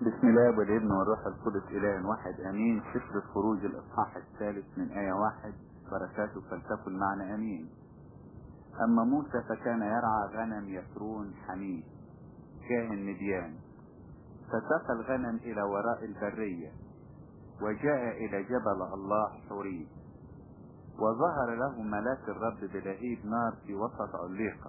بسم الله والابن والروح القدس اله واحد امين سفر الخروج الاصحاح الثالث من ايه واحد بركاته فلتكن معنا امين اما موسى فكان يرعى غنم يسرون حميد كاهن مديان فساق الغنم الى وراء البرية وجاء الى جبل الله حوريب وظهر له ملاك الرب بلهيب نار في وسط عليقة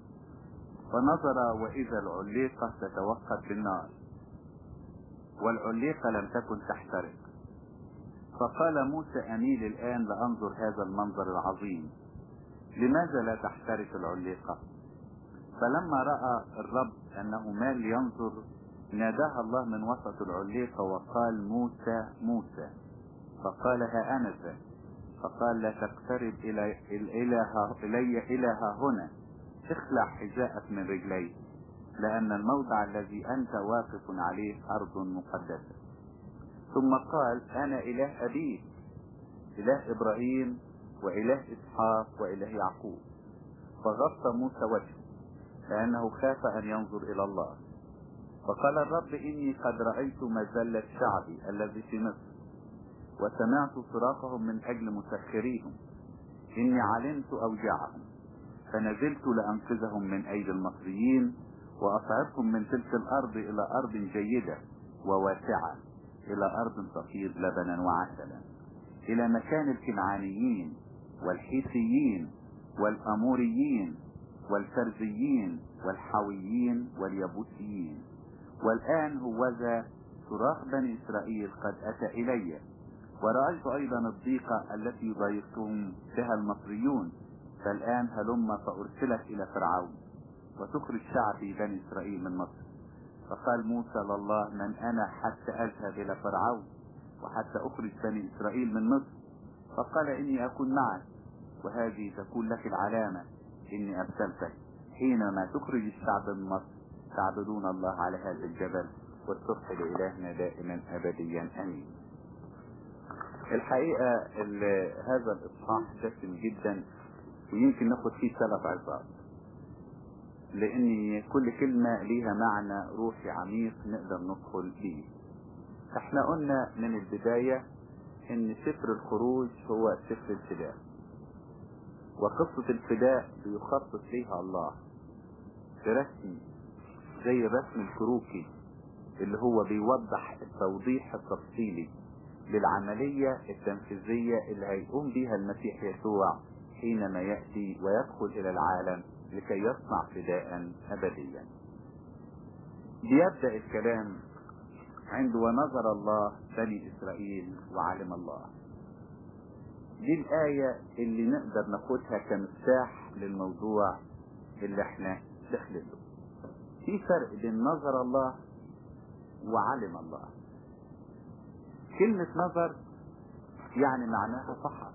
فنظر واذا العليقة تتوقد بالنار والعليقة لم تكن تحترق فقال موسى أميل الآن لأنظر هذا المنظر العظيم لماذا لا تحترق العليقة فلما رأى الرب أنه مال ينظر ناداها الله من وسط العليقة وقال موسى موسى فقال ها أنا ذا فقال لا تقترب إلي, إلي, إلي إلى ها هنا اخلع حذاءك من رجليك لأن الموضع الذي أنت واقف عليه أرض مقدسة ثم قال أنا إله أبيك إله إبراهيم وإله إسحاق وإله يعقوب فغطى موسى وجهه لأنه خاف أن ينظر إلى الله فقال الرب إني قد رأيت مذلة شعبي الذي في مصر وسمعت صراخهم من أجل مسخريهم إني علمت أوجاعهم فنزلت لأنقذهم من أيدي المصريين وأصعدكم من تلك الأرض إلى أرض جيدة وواسعة إلى أرض تفيض لبنا وعسلا إلى مكان الكنعانيين والحيثيين والأموريين والفرزيين والحويين واليبوسيين والآن هوذا صراخ بني إسرائيل قد أتى إلي ورأيت أيضا الضيقة التي يضايقهم بها المصريون فالآن هلم فأرسلك إلى فرعون وتخرج شعبي بني إسرائيل من مصر فقال موسى لله من أنا حتى أذهب إلى فرعون وحتى أخرج بني إسرائيل من مصر فقال إني أكون معك وهذه تكون لك العلامة إني أرسلتك حينما تخرج الشعب من مصر تعبدون الله على هذا الجبل والصبح لإلهنا دائما أبديا أمين الحقيقة هذا الإصحاح دسم جدا ويمكن ناخد فيه ثلاث عظات لان كل كلمة ليها معنى روحي عميق نقدر ندخل فيه احنا قلنا من البداية ان سفر الخروج هو سفر الفداء وقصة الفداء بيخطط ليها الله برسم زي الرسم الكروكي اللي هو بيوضح التوضيح التفصيلي للعملية التنفيذية اللي هيقوم بيها المسيح يسوع حينما يأتي ويدخل إلى العالم لكي يصنع فداء أبديا بيبدأ الكلام عند ونظر الله بني إسرائيل وعلم الله دي الآية اللي نقدر ناخدها كمفتاح للموضوع اللي احنا داخلينه في فرق بين نظر الله وعلم الله كلمة نظر يعني معناها فحص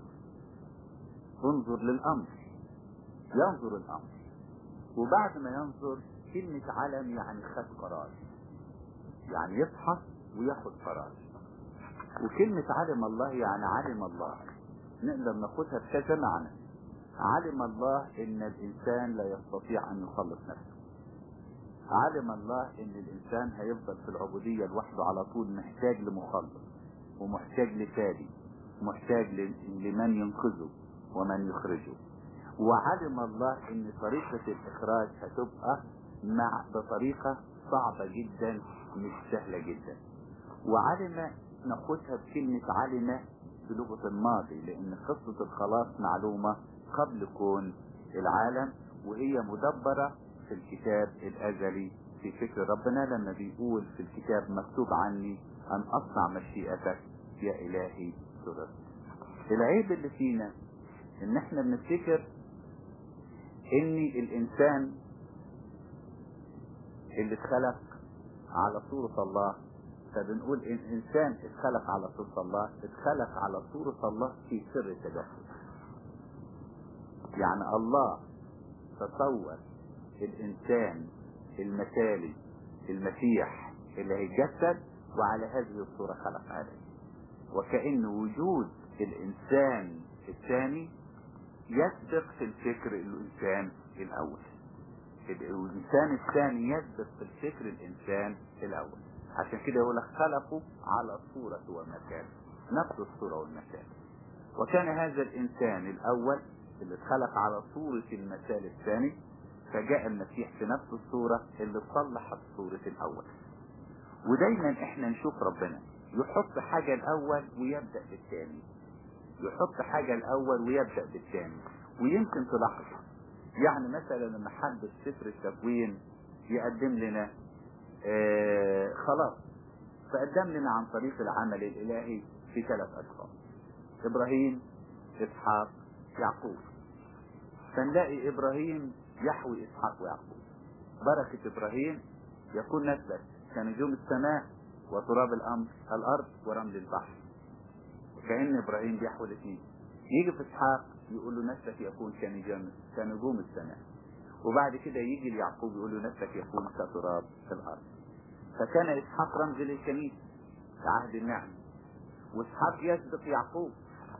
انظر للأمر ينظر الأمر وبعد ما ينظر كلمة علم يعني خد قرار يعني يفحص وياخد قرار وكلمة علم الله يعني علم الله نقدر ناخدها بكذا معنى علم الله ان الانسان لا يستطيع ان يخلص نفسه علم الله ان الانسان هيفضل في العبودية لوحده على طول محتاج لمخلص ومحتاج لتالي محتاج لمن ينقذه ومن يخرجه وعلم الله ان طريقة الاخراج هتبقى مع بطريقة صعبة جدا مش سهلة جدا وعلم ناخدها بكلمة علم بلغة الماضي لان قصة الخلاص معلومة قبل كون العالم وهي مدبرة في الكتاب الازلي في فكر ربنا لما بيقول في الكتاب مكتوب عني ان اصنع مشيئتك يا الهي سررت العيب اللي فينا ان احنا بنفتكر ان الانسان اللي اتخلق على صورة الله فبنقول ان انسان اتخلق على صورة الله اتخلق على صورة الله في سر التجسد يعني الله تصور الانسان المثالي المسيح اللي هيتجسد وعلى هذه الصورة خلق آدم وكأن وجود الانسان الثاني يسبق في الفكر الانسان الاول الانسان الثاني يسبق في الفكر الانسان الاول عشان كده يقول لك خلقوا على صورة ومكان نفس الصورة والمكان وكان هذا الإنسان الأول اللي اتخلق على صورة المثال الثاني فجاء المسيح في نفس الصورة اللي صلحت صورة الأول ودايما احنا نشوف ربنا يحط حاجة الأول ويبدأ بالثاني يحط حاجة الأول ويبدأ بالثاني ويمكن تلاحظ يعني مثلا لما حد سفر التكوين يقدم لنا آه خلاص فقدم لنا عن طريق العمل الإلهي في ثلاث أشخاص إبراهيم إسحاق يعقوب فنلاقي إبراهيم يحوي إسحاق ويعقوب بركة إبراهيم يكون نسلك كنجوم السماء وتراب الأمر الأرض ورمل البحر وكأن إبراهيم بيحوي الاثنين يجي في إسحاق يقول له نسلك يكون كنجوم كنجوم السماء وبعد كده يجي ليعقوب يقول له نسلك يكون كتراب في الأرض فكان إسحاق رمز للكنيسة في عهد النعم وإسحاق يسبق يعقوب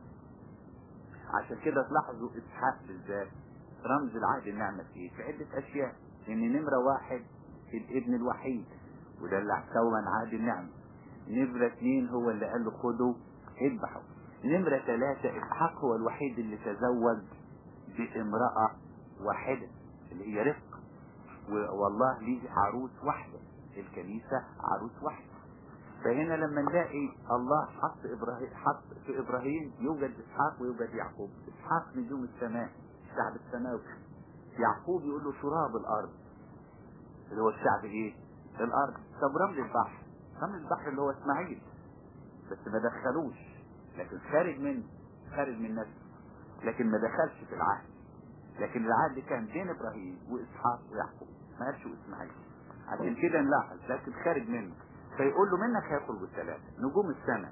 عشان كده تلاحظوا إسحاق بالذات رمز العهد النعمة فيه في عدة أشياء إن نمرة واحد الابن الوحيد وده اللي احتوى عن عهد النعمة نمرة اثنين هو اللي قال له خدوا اذبحوا نمرة ثلاثة إسحاق هو الوحيد اللي تزوج بامرأة واحدة اللي هي رفق والله ليه عروس واحدة الكنيسة عروس واحدة فهنا لما نلاقي الله حط إبراهيم حط في إبراهيم يوجد إسحاق ويوجد يعقوب إسحاق نجوم السماء الشعب السماوي يعقوب يقول له شراب الأرض اللي هو الشعب إيه؟ الأرض طب رمل البحر رمل البحر اللي هو إسماعيل بس ما دخلوش لكن خارج من خارج من نفسه لكن ما دخلش في العهد لكن العهد كان بين إبراهيم وإسحاق ويعقوب ما قالش إسماعيل عشان كده نلاحظ لكن خارج منه فيقول له منك هيخرج الثلاثة نجوم السماء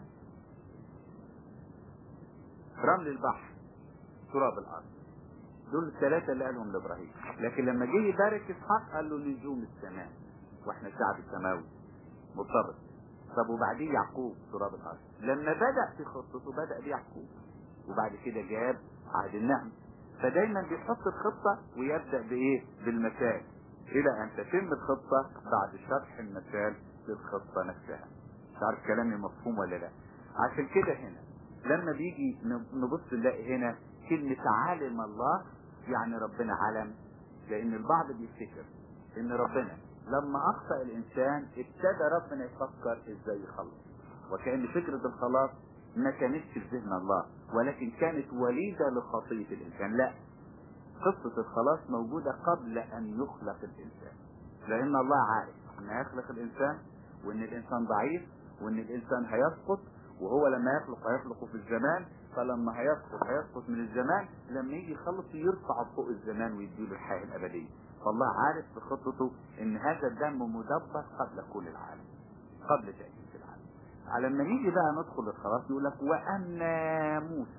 رمل البحر تراب الأرض دول الثلاثة اللي قالهم لإبراهيم لكن لما جه يبارك إسحاق قال له نجوم السماء واحنا شعب سماوي مضطرب طب وبعدين يعقوب تراب الأرض لما بدأ في خطته بدأ بيعقوب وبعد كده جاب عهد النعم فدايما بيحط الخطة ويبدأ بإيه بالمثال إلى أن تتم الخطة بعد شرح المثال للخطة نفسها مش عارف كلامي مفهوم ولا لا عشان كده هنا لما بيجي نبص نلاقي هنا كلمة عالم الله يعني ربنا علم لأن البعض بيفتكر إن ربنا لما أخطأ الإنسان ابتدى ربنا يفكر إزاي يخلص وكأن فكرة الخلاص ما كانتش في ذهن الله ولكن كانت وليدة لخطية الإنسان لا قصة الخلاص موجودة قبل أن يخلق الإنسان لأن الله عارف أن هيخلق الإنسان وأن الإنسان ضعيف وأن الإنسان هيسقط وهو لما يخلق هيخلق في الزمان فلما هيسقط هيسقط من الزمان لما يجي يخلص يرفع فوق الزمان ويديله الحياة الأبدية فالله عارف في خطته ان هذا الدم مدبر قبل كل العالم قبل تأسيس العالم على لما نيجي بقى ندخل الخلاص يقول لك وأما موسى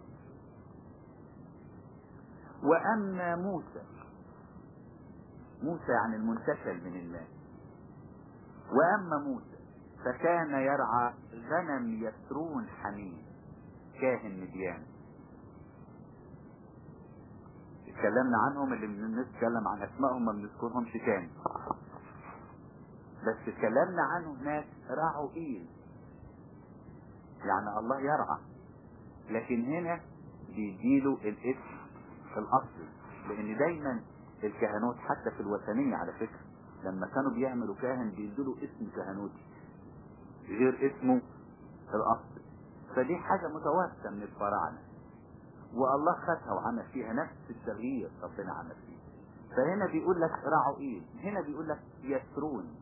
وأما موسى موسى يعني المنتشل من الماء وأما موسى فكان يرعى غنم يسرون حميم كاهن مديان اتكلمنا عنهم اللي بنتكلم عن اسمائهم ما بنذكرهمش تاني بس اتكلمنا عنه ناس راعوا ايل يعني الله يرعى لكن هنا بيديله الاسم الاصلي لان دايما الكهنوت حتى في الوثنية على فكرة لما كانوا بيعملوا كاهن بيديله اسم كهنوتي غير اسمه الاصلي فدي حاجة متوارثة من الفراعنة والله خدها وعمل فيها نفس التغيير ربنا عمل فيه فهنا بيقول لك رعوا ايه هنا بيقول لك يسرون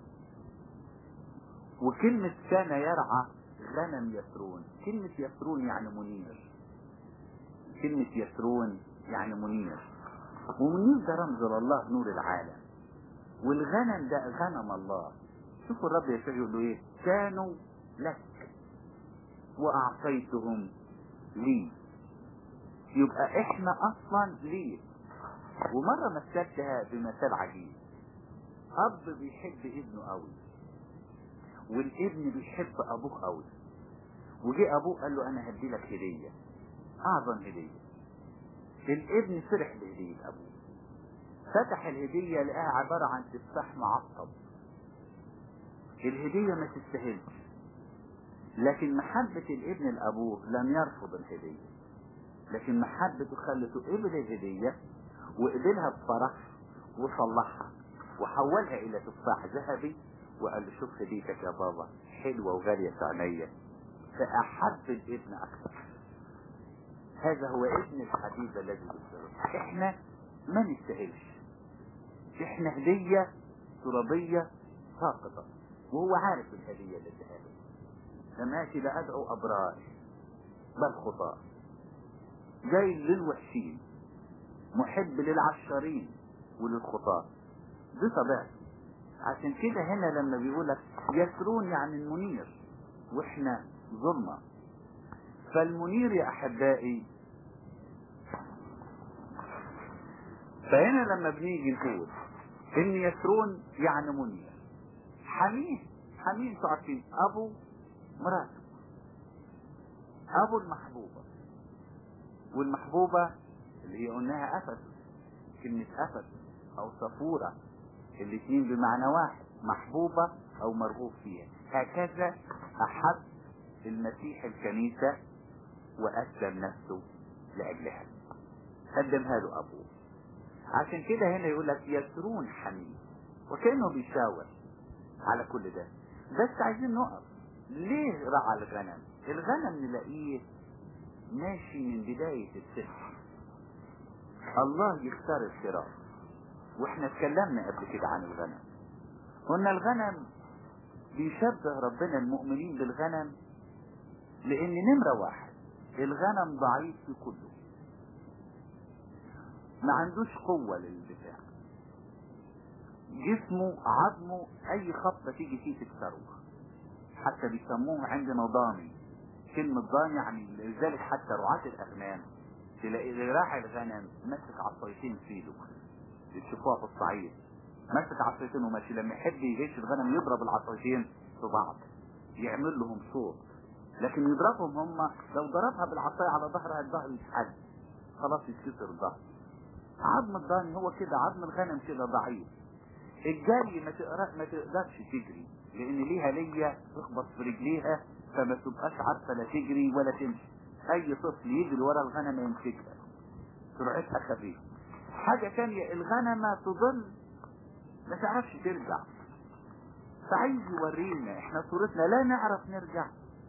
وكلمة كان يرعى غنم يسرون كلمة يسرون يعني منير كلمة يسرون يعني منير ومنير ده رمز لله نور العالم والغنم ده غنم الله شوفوا الرب يسوع يقول له ايه كانوا لك واعطيتهم لي يبقى احنا اصلا ليه ومرة مثلتها بمثال عجيب اب بيحب ابنه قوي والابن بيحب ابوه قوي وجي ابوه قال له انا هدي لك هدية اعظم هدية الابن فرح بهدية ابوه فتح الهدية لقاها عبارة عن تفاح معطب الهدية ما تستاهلش لكن محبة الابن لأبوه لم يرفض الهدية لكن محبته خلته قبل الهدية وقبلها بفرح وصلحها وحولها إلى تفاح ذهبي وقال له شوف هديتك يا بابا حلوة وغالية في عينيا فأحب الابن أكثر هذا هو ابن الحبيب الذي بالسر احنا ما نستاهلش احنا هدية ترابية ساقطة وهو عارف الهدية اللي اداها له سمعت لأدعو أبرار بل خطاة جاي للوحشين محب للعشارين وللخطاة دي طبيعته عشان كده هنا لما بيقولك يسرون يعني المنير واحنا ظلمة فالمنير يا احبائي فهنا لما بنيجي نقول ان يسرون يعني منير حميه حميه انتوا عارفين ابو مراته ابو المحبوبة والمحبوبة اللي هي قلناها افسس كلمة افسس او صفورة الاثنين بمعنى واحد محبوبة او مرغوب فيها هكذا احب المسيح الكنيسة واسلم نفسه لاجلها قدمها له ابوه عشان كده هنا يقول لك يسرون حميد وكانه بيشاور على كل ده بس عايزين نقف ليه رعى الغنم الغنم نلاقيه ماشي من بداية السحر الله يختار الفراق واحنا اتكلمنا قبل كده عن الغنم قلنا الغنم بيشبه ربنا المؤمنين بالغنم لان نمرة واحد الغنم ضعيف في كله ما عندوش قوة للدفاع جسمه عظمه اي خبطة تيجي فيه تكسره حتى بيسموه عندنا ضامي كلمة ضامي يعني لذلك حتى رعاة الاغنام تلاقي راعي الغنم ماسك عصايتين في ايده بتشوفوها في الصعيد ماسك عصايتين وماشي لما يحب يهش الغنم يضرب العصايتين في بعض يعمل لهم صوت لكن يضربهم هم لو ضربها بالعصاية على ظهرها الظهر يتحد خلاص يتكسر الظهر عظم الضاني هو كده عظم الغنم كده ضعيف الجري ما تقدر ما تقدرش تجري لان ليها ليا تخبط في رجليها فما تبقاش عارفه لا تجري ولا تمشي اي طفل يجري ورا الغنم يمسكها سرعتها خفيفه حاجه ثانيه الغنمه تضل ما تعرفش ترجع فعايز يورينا احنا صورتنا لا نعرف نرجع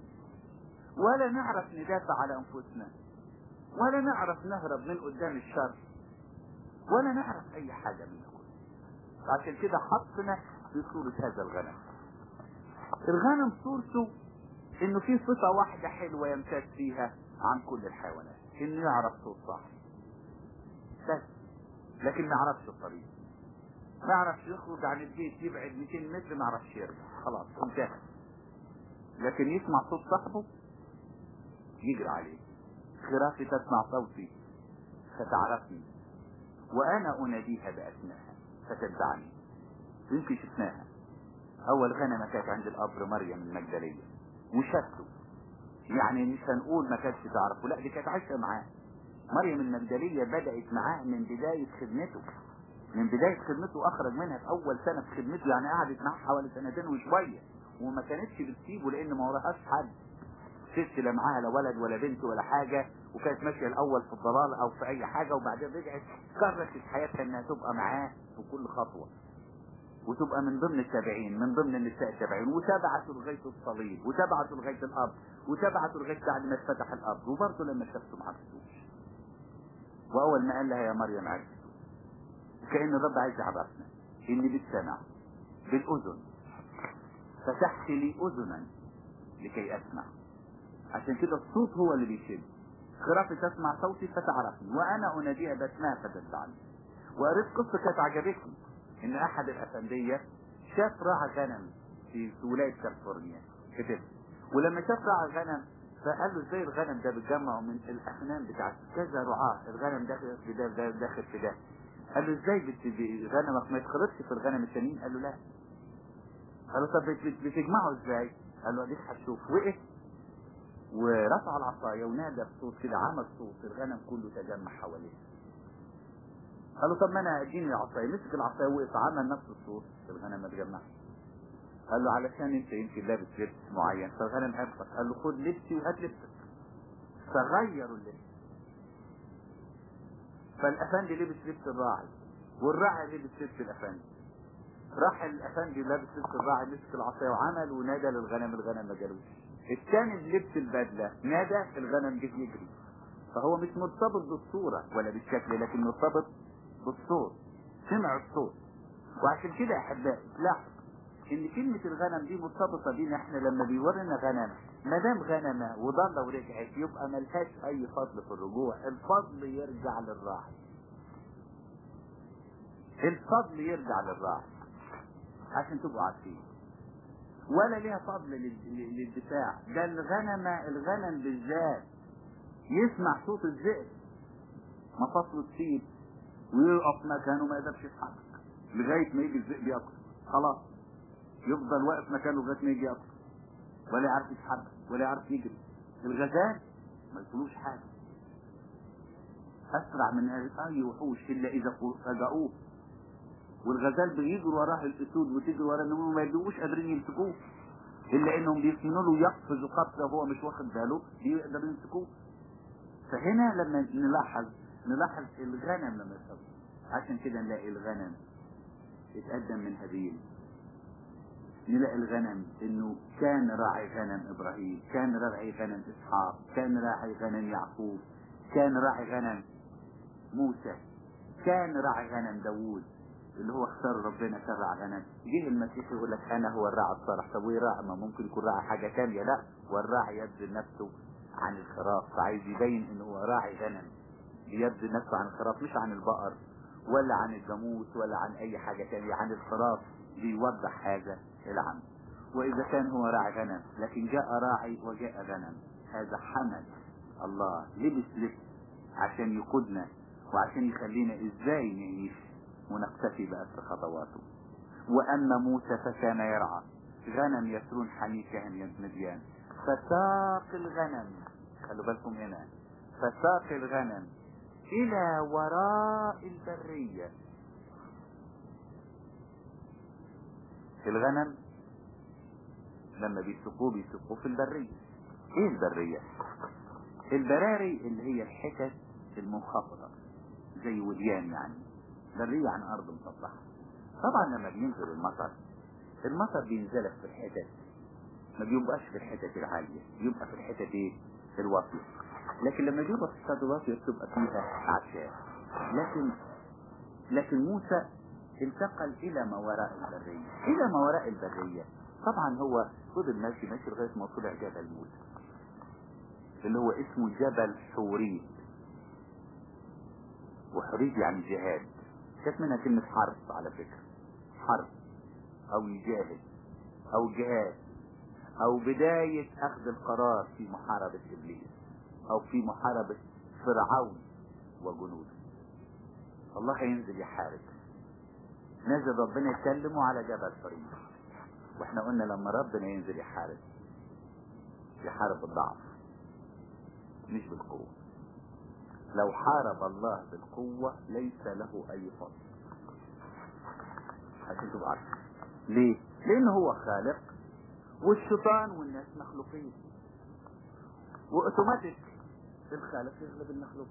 ولا نعرف ندافع على انفسنا ولا نعرف نهرب من قدام الشر ولا نعرف اي حاجة من كل عشان كده حطنا في صورة هذا الغنم الغنم صورته انه في صفة واحدة حلوة يمتاز فيها عن كل الحيوانات انه يعرف صوت صاحبه بس لكن ما يعرفش الطريق ما يعرفش يخرج عن البيت يبعد 200 متر ما يعرفش يرجع خلاص انتهى لكن يسمع صوت صاحبه يجري عليه خرافي تسمع صوتي فتعرفني وانا اناديها باسمائها فتتبعني يمكن شفناها اول غنمة كانت عند القبر مريم المجدلية وشافته يعني مش هنقول ما كانتش تعرفه لا دي كانت عايشة معاه مريم المجدلية بدأت معاه من بداية خدمته من بداية خدمته اخرج منها في اول سنة في خدمته يعني قعدت معاه حوالي سنتين وشوية وما كانتش بتسيبه لان ما وراهاش حد ست لا معاها لا ولد ولا بنت ولا حاجة وكانت ماشية الاول في الضلال او في اي حاجة وبعدين رجعت كرست في حياتها انها تبقى معاه في كل خطوة وتبقى من ضمن التابعين من ضمن النساء التابعين وتابعته لغاية الصليب وتابعته لغاية الاب وتابعته لغاية بعد ما اتفتح الاب وبرضه لما شافته ما عرفتوش واول ما قال لها يا مريم عرفته وكأن الرب عايز يعرفنا اللي بالسمع بالاذن فتحت لي اذنا لكي اسمع عشان كده الصوت هو اللي بيشد خرافي تسمع صوتي فتعرفني وانا اناديها باسمها فتتبعني وقريت قصه كانت عجبتني ان احد الافنديه شاف راعي غنم في في ولايه كاليفورنيا كتب ولما شاف راعي غنم فقال له ازاي الغنم ده بتجمعه من الاغنام بتاعت كذا رعاه الغنم داخل في ده ده داخل في ده قال له ازاي بت- ب- غنمك ما يتخلطش في الغنم التانيين قال له لا قال له طب بت- بت- بتجمعه ازاي قال له اديك هتشوف وقف ورفع العصاية ونادى بصوت كده عمل صوت الغنم كله تجمع حواليه قال له طب ما انا اديني العصاية مسك العصاية وقف عمل نفس الصوت الغنم ما تجمعش قال له علشان انت يمكن لابس لبس معين فالغنم هيبقى قال له خد لبسي وهات لبسك فغيروا اللبس فالافندي لبس لبس الراعي والراعي لبس لبس الافندي راح الافندي لابس لبس الراعي مسك العصايه وعمل ونادى للغنم الغنم ما جالوش الثاني بلبس البدله نادى الغنم جه يجري فهو مش مرتبط بالصوره ولا بالشكل لكن مرتبط بالصوت سمع الصوت وعشان كده يا احبائي لاحظ ان كلمة الغنم دي مرتبطة بينا احنا لما بيورينا غنم ما دام غنمة وضل ورجعت يبقى ملهاش اي فضل في الرجوع الفضل يرجع للراعي الفضل يرجع للراعي عشان تبقوا عارفين ولا ليها فضل لل- للدفاع ده الغنمة الغنم بالذات يسمع صوت الذئب مفاصله تسيب ويقف مكانه ما يقدرش يتحرك لغاية ما يجي الذئب ياكل خلاص يفضل واقف مكانه لغاية ما يجي ياكل ولا يعرف يتحرك ولا يعرف يجري الغزال ما يقولوش حاجة أسرع من أي وحوش إلا إذا فجأوه والغزال بيجري وراه الأسود وتجري وراه إنهم ما يبقوش قادرين يمسكوه إلا إنهم بيسنوا له يقفزوا قفزة وهو مش واخد باله بيقدروا يمسكوه فهنا لما نلاحظ نلاحظ الغنم لما يصاب عشان كده نلاقي الغنم اتقدم من هابيل نلاقي الغنم انه كان راعي غنم ابراهيم كان راعي غنم اسحاق كان راعي غنم يعقوب كان راعي غنم موسى كان راعي غنم داوود اللي هو اختار ربنا كان راعي غنم جه المسيح يقول لك انا هو الراعي الصالح طب وايه راعي ما ممكن يكون راعي حاجه ثانيه لا والراعي يبذل نفسه عن الخراف فعايز يبين ان هو راعي غنم بيبذل نفسه عن الخراف مش عن البقر ولا عن الجاموس ولا عن اي حاجه ثانيه عن الخراف بيوضح هذا العمل واذا كان هو راعي غنم لكن جاء راعي وجاء غنم هذا حمل الله لبس لبس عشان يقودنا وعشان يخلينا ازاي نعيش ونقتفي بأثر خطواته واما موسى فكان يرعى غنم يسرون حنيكهم مديان فساق الغنم خلوا بالكم هنا فساق الغنم الى وراء البريه الغنم لما بيسقوه بيسقوه في البرية ايه البرية البراري اللي هي الحتت المنخفضة زي وديان يعني برية عن ارض مسطحة طبعا لما بينزل المطر المطر بينزلك في الحتت ما بيبقاش في الحتت العالية بيبقى في الحتت ايه الواطية لكن لما بيبقى في الحتت الواطية بتبقى فيها اعشاب لكن لكن موسى انتقل الى ما وراء البرية الى ما وراء البرية طبعا هو فضل ماشي ماشي لغاية ما طلع جبل موسى اللي هو اسمه جبل حوريب وحوريب يعني جهاد كانت منها كلمة حرب على فكرة حرب او يجاهد او جهاد او بداية اخذ القرار في محاربة ابليس او في محاربة فرعون وجنوده الله هينزل يحارب نزل ربنا يكلمه على جبل حريم واحنا قلنا لما ربنا ينزل يحارب يحارب بالضعف مش بالقوة لو حارب الله بالقوة ليس له اي فضل عشان تبقى عارف ليه لان هو خالق والشيطان والناس مخلوقين واوتوماتيك الخالق يغلب المخلوق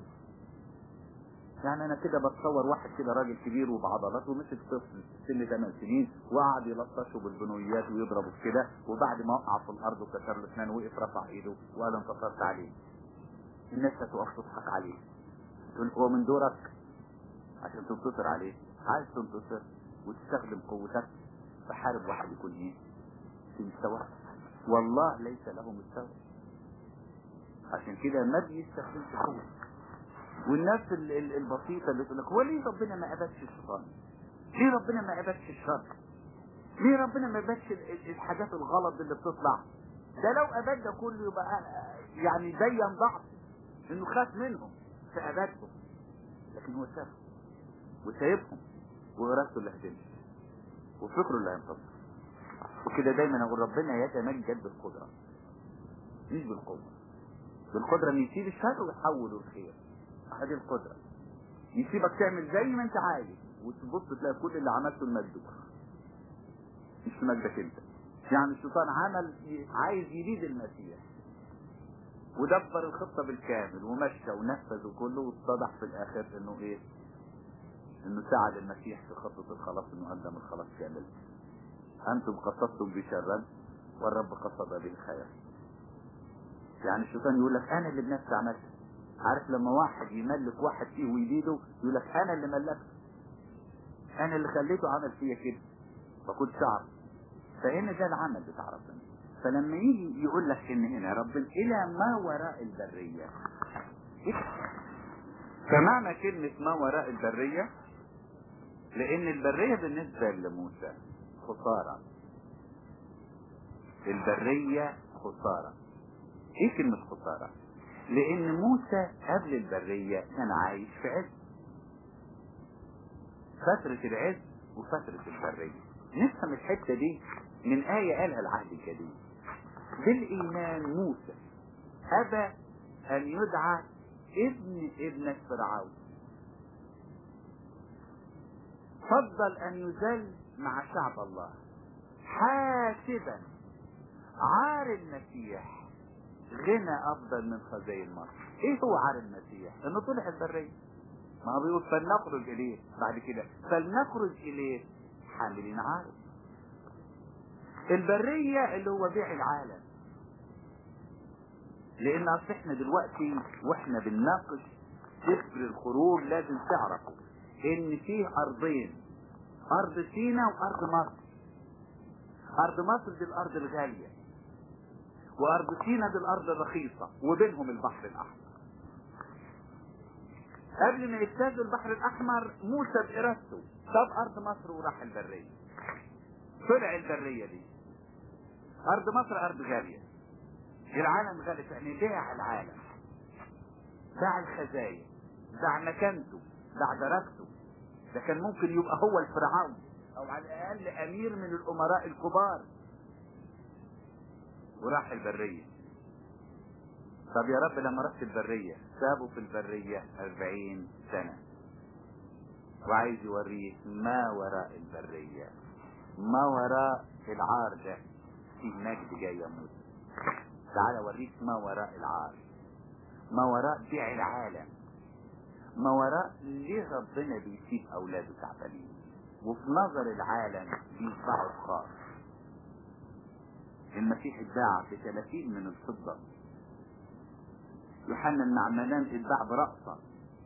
يعني انا كده بتصور واحد كده راجل كبير وبعضلات ومسك طفل سن 8 سنين وقعد يلطشه بالبنويات ويضربه كده وبعد ما وقع في الارض وكسر له اسنانه وقف رفع ايده وقال انتصرت عليه الناس هتقف تضحك عليه تقول هو من دورك عشان تنتصر عليه عايز تنتصر وتستخدم قوتك فحارب واحد يكون ايه في مستوى والله ليس له مستوى عشان كده ما بيستخدمش قوه والناس ال- ال- البسيطة اللي تقول لك هو ليه ربنا ما أبدش الشيطان؟ ليه ربنا ما أبدش الشر؟ ليه ربنا ما أبدش ال- ال- الحاجات الغلط اللي بتطلع؟ ده لو أبد ده كله يبقى آه، يعني بين ضعف إنه خاف منهم فأبدهم لكن هو سابهم وسايبهم وإرادته اللي هتمشي وفكره اللي هينتصر وكده دايما أقول ربنا يتمجد بالقدرة مش بالقوة بالقدرة إن يسيب الشر ويحوله الخير هذه القدرة يسيبك تعمل زي ما انت عايز وتبص تلاقي كل اللي عملته المجدور مش في مجدك انت يعني الشيطان عمل عايز يبيد المسيح ودبر الخطة بالكامل ومشى ونفذ وكله واتضح في الاخر انه ايه انه ساعد المسيح في خطة الخلاص انه قدم الخلاص كامل انتم قصدتم بشرا والرب قصد به خيرا يعني الشيطان يقول لك انا اللي بنفسي عملت عارف لما واحد يملك واحد فيه ويبيده يقول لك انا اللي ملكته انا اللي خليته عمل فيا كده فكنت شعر فهنا ده العمل بتاع ربنا فلما يجي يقول لك ان هنا ربنا الى ما وراء البرية فمعنى كلمة ما وراء البرية لان البرية بالنسبة لموسى خسارة البرية خسارة ايه كلمة خسارة لان موسى قبل البرية كان عايش في عز فترة العز وفترة البرية نفهم الحتة دي من آية قالها العهد الجديد بالإيمان موسى أبى أن يدعى ابن ابنة فرعون فضل أن يذل مع شعب الله حاسبا عار المسيح غنى أفضل من خزائن مصر إيه هو عار المسيح؟ إنه طلع البرية ما هو بيقول فلنخرج إليه بعد كده فلنخرج إليه حاملين عار البرية اللي هو بيع العالم لان اصل احنا دلوقتي واحنا بنناقش سفر الخروج لازم تعرفوا ان فيه ارضين ارض سينا وارض مصر ارض مصر دي الارض الغالية وارض سينا دي الارض الرخيصة وبينهم البحر الاحمر قبل ما يجتازوا البحر الاحمر موسى بارادته ساب ارض مصر وراح البرية طلع البرية دي ارض مصر ارض غالية العالم غالي يعني بيع العالم باع الخزاين باع مكانته باع درجته ده كان ممكن يبقى هو الفرعون او على الاقل امير من الامراء الكبار وراح البرية طب يا رب لما رحت البرية سابوا في البرية أربعين سنة وعايز يوريه ما وراء البرية ما وراء العار ده في مجد جاي يا موسى تعال اوريك ما وراء العار ما وراء بيع العالم ما وراء ليه ربنا بيسيب اولاده تعبانين وفي نظر العالم بيدفعوا خاص المسيح اتباع ب 30 من الفضة يوحنا النعمانان اتباع برأسه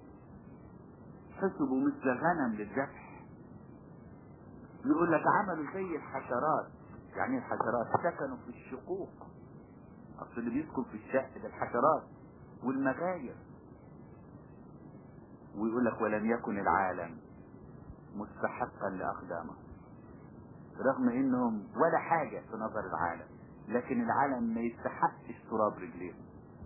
حسبوا مثل غنم للذبح يقول لك عملوا زي الحشرات يعني ايه الحشرات سكنوا في الشقوق اصل اللي بيسكن في الشق ده الحشرات والمغاير ويقول لك ولم يكن العالم مستحقا لاقدامه رغم انهم ولا حاجة في نظر العالم لكن العالم ما يستحقش تراب رجليهم